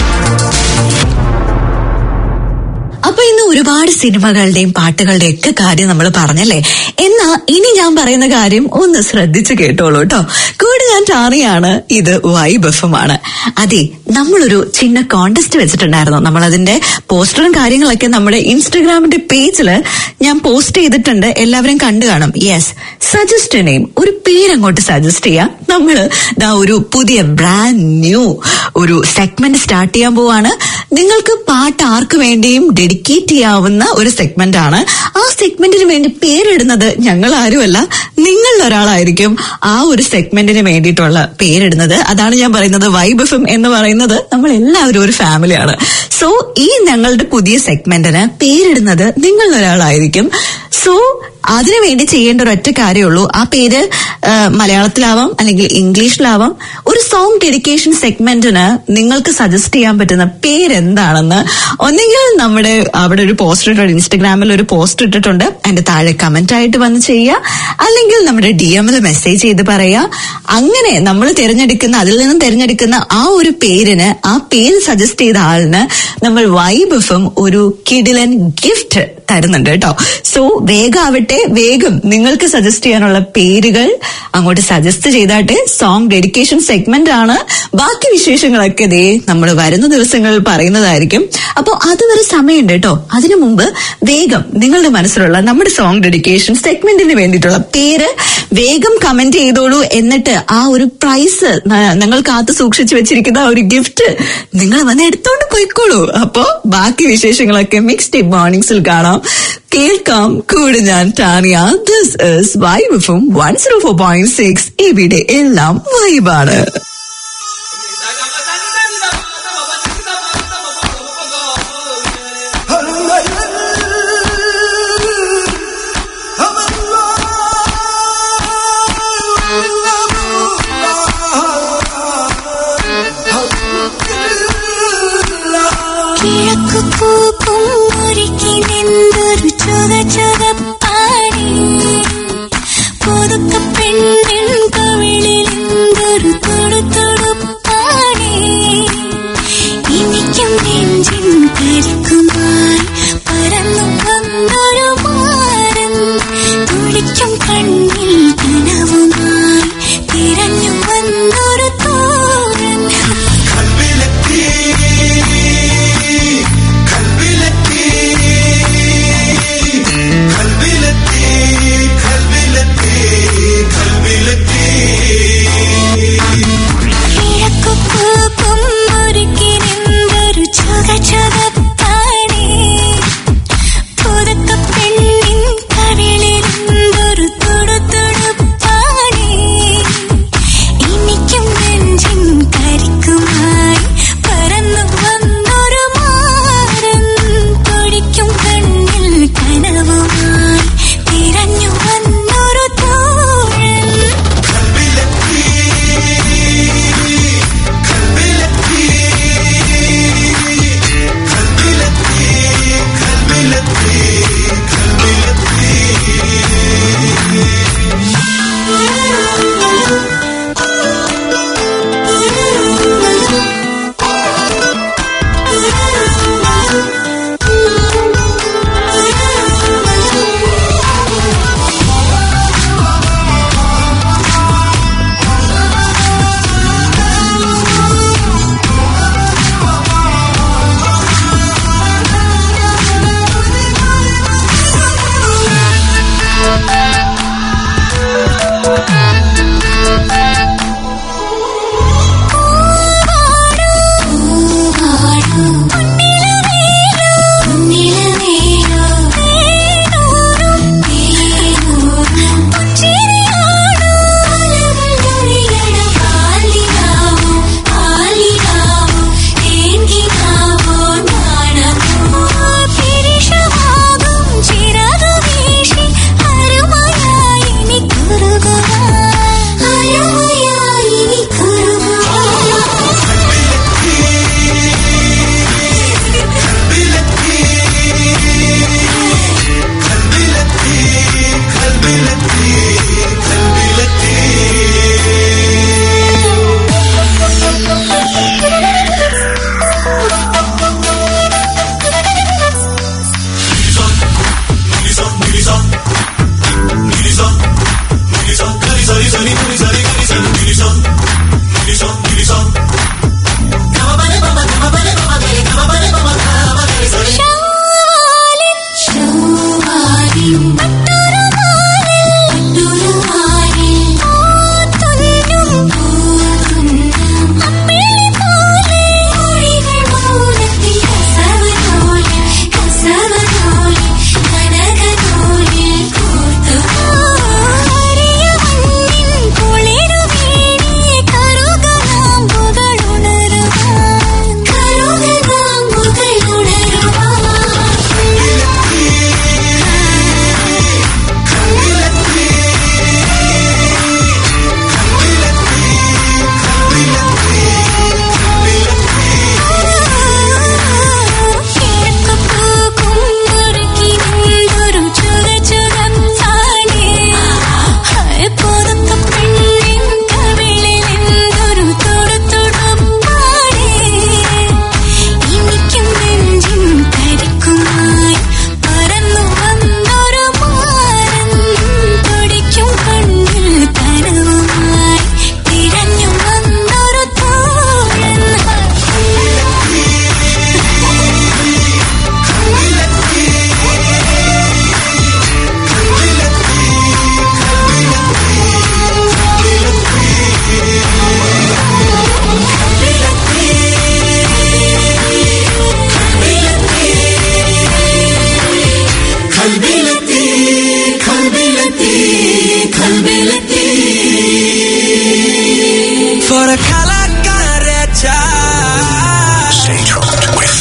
[SPEAKER 2] അപ്പൊ ഇന്ന് ഒരുപാട് സിനിമകളുടെയും പാട്ടുകളുടെയും ഒക്കെ കാര്യം നമ്മൾ പറഞ്ഞല്ലേ എന്നാ ഇനി ഞാൻ പറയുന്ന കാര്യം ഒന്ന് ശ്രദ്ധിച്ചു കേട്ടോളൂ കേട്ടോ കൂടെ ഞാൻ ടാറിയാണ് ഇത് വൈബ് എഫ് ആണ് അതെ നമ്മളൊരു ചിന്ന കോണ്ടസ്റ്റ് വെച്ചിട്ടുണ്ടായിരുന്നു നമ്മൾ അതിന്റെ പോസ്റ്ററും കാര്യങ്ങളൊക്കെ നമ്മുടെ ഇൻസ്റ്റഗ്രാമിന്റെ പേജില് ഞാൻ പോസ്റ്റ് ചെയ്തിട്ടുണ്ട് എല്ലാവരും കണ്ടു കാണും യെസ് സജസ്റ്റ് നെയിം ഒരു പേരങ്ങോട്ട് സജസ്റ്റ് ചെയ്യാം നമ്മള് ദാ ഒരു പുതിയ ബ്രാൻഡ് ന്യൂ ഒരു സെഗ്മെന്റ് സ്റ്റാർട്ട് ചെയ്യാൻ പോവാണ് നിങ്ങൾക്ക് പാട്ട് ആർക്ക് വേണ്ടിയും ഡെഡിക്കേറ്റ് ചെയ്യാവുന്ന ഒരു സെഗ്മെന്റ് ആണ് ആ സെഗ്മെന്റിന് വേണ്ടി പേരിടുന്നത് ഞങ്ങൾ ആരുമല്ല നിങ്ങളിൽ ഒരാളായിരിക്കും ആ ഒരു സെഗ്മെന്റിന് വേണ്ടിയിട്ടുള്ള പേരിടുന്നത് അതാണ് ഞാൻ പറയുന്നത് വൈബ് എഫും എന്ന് പറയുന്നത് നമ്മൾ എല്ലാവരും ഒരു ഫാമിലിയാണ് സോ ഈ ഞങ്ങളുടെ പുതിയ സെഗ്മെന്റിന് പേരിടുന്നത് നിങ്ങളിൽ ഒരാളായിരിക്കും സോ അതിനു വേണ്ടി ചെയ്യേണ്ട ഒരു ഒറ്റ കാര്യമുള്ളൂ ആ പേര് ആ, മലയാളത്തിലാവാം അല്ലെങ്കിൽ ഇംഗ്ലീഷിലാവാം ഒരു സോങ് ഡെഡിക്കേഷൻ സെഗ്മെന്റിന് നിങ്ങൾക്ക് സജസ്റ്റ് ചെയ്യാൻ പറ്റുന്ന പേരെന്താണെന്ന് ഒന്നെങ്കിൽ നമ്മുടെ അവിടെ ഒരു പോസ്റ്റർ ഇട്ടിട്ടുണ്ട് ഇൻസ്റ്റഗ്രാമിൽ ഒരു പോസ്റ്റർ ഇട്ടിട്ടുണ്ട് അതിന്റെ താഴെ കമന്റ് ആയിട്ട് വന്ന് ചെയ്യുക അല്ലെങ്കിൽ നമ്മുടെ ഡി എമ്മിൽ മെസ്സേജ് ചെയ്ത് പറയുക അങ്ങനെ നമ്മൾ തിരഞ്ഞെടുക്കുന്ന അതിൽ നിന്നും തിരഞ്ഞെടുക്കുന്ന ആ ഒരു പേരിന് ആ പേര് സജസ്റ്റ് ചെയ്ത ആളിന് നമ്മൾ വൈബ് എഫും ഒരു കിടിലൻ ഗിഫ്റ്റ് തരുന്നുണ്ട് കേട്ടോ സോ വേഗാവട്ടെ വേഗം നിങ്ങൾക്ക് സജസ്റ്റ് ചെയ്യാനുള്ള പേരുകൾ അങ്ങോട്ട് സജസ്റ്റ് ചെയ്താട്ടെ സോങ് ഡെഡിക്കേഷൻ സെഗ്മെന്റ് ആണ് ബാക്കി വിശേഷങ്ങളൊക്കെ ദേ നമ്മൾ വരുന്ന ദിവസങ്ങളിൽ പറയുന്നതായിരിക്കും അപ്പോൾ അതുവരെ സമയമുണ്ട് കേട്ടോ അതിനു മുമ്പ് വേഗം നിങ്ങളുടെ മനസ്സിലുള്ള നമ്മുടെ സോങ് ഡെഡിക്കേഷൻ സെഗ്മെന്റിന് വേണ്ടിയിട്ടുള്ള പേര് വേഗം കമന്റ് ചെയ്തോളൂ എന്നിട്ട് ആ ഒരു പ്രൈസ് നിങ്ങൾ കാത്തു സൂക്ഷിച്ചു വെച്ചിരിക്കുന്ന ആ ഒരു ഗിഫ്റ്റ് നിങ്ങൾ വന്ന് എടുത്തോണ്ട് പോയിക്കോളൂ അപ്പോ ബാക്കി വിശേഷങ്ങളൊക്കെ മിക്സ് ടൈപ്പ് മോർണിംഗ്സിൽ കാണാം കേൾക്കാം കൂടെ ഞാൻ Tanya this is vibe from one zero four point six ഇവിടെ എല്ലാം വൈബാണ്
[SPEAKER 3] കിഴക്കു പൂക്കും ഒരുക്കി നിന്നൊരു ചുക ചുകപ്പാടി പുതുക്ക പെണ്ണിൻ കവിളിൽ എന്തൊരു തൊടു തൊടുപ്പാടി എനിക്കും നെഞ്ചിൻ കരിക്കുമായി പറന്നു വന്നൊരു മാരൻ തുടിക്കും കണ്ണിൽ കനവുമായി തിരഞ്ഞു വന്നൊരു തോരൻ
[SPEAKER 11] കൽവിലെത്തി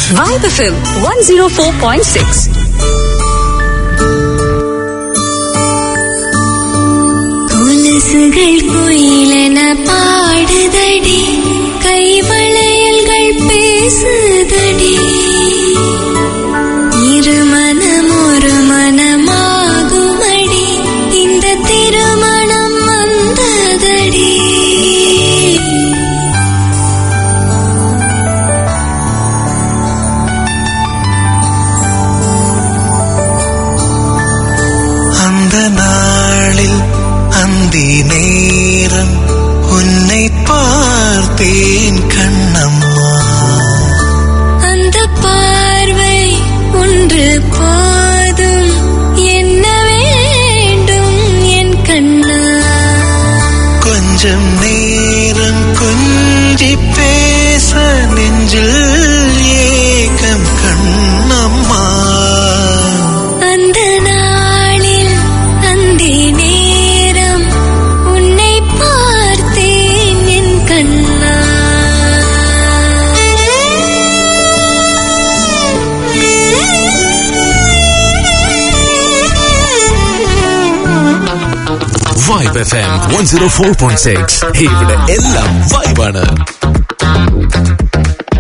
[SPEAKER 6] vibe F M one zero four point six
[SPEAKER 3] கொலுசுகள் குயிலென பாடுதடி கைவளையல்கள் பேசுதடி இருமனம் ஒரு மனமாகுமடி இந்த திருமணம் வந்ததடி
[SPEAKER 10] அந்த நாளில் அந்தி நேரம் உன்னை பார்த்தேன் கண்ணம்மா
[SPEAKER 3] அந்த பார்வை ஒன்று போதும் என்ன வேண்டும் என் கண்ணா
[SPEAKER 10] கொஞ்சம் நேரம் கொஞ்சி பேச நெஞ்சில் ஏக்கம் கண்ணம்மா
[SPEAKER 3] அந்த நாளில் அந்தி நேரம் உன்னை பார்த்தேன் என் கண்ணா
[SPEAKER 1] vibe F M one zero four point six ഇവിടെ എല്ലാം വൈബാണ്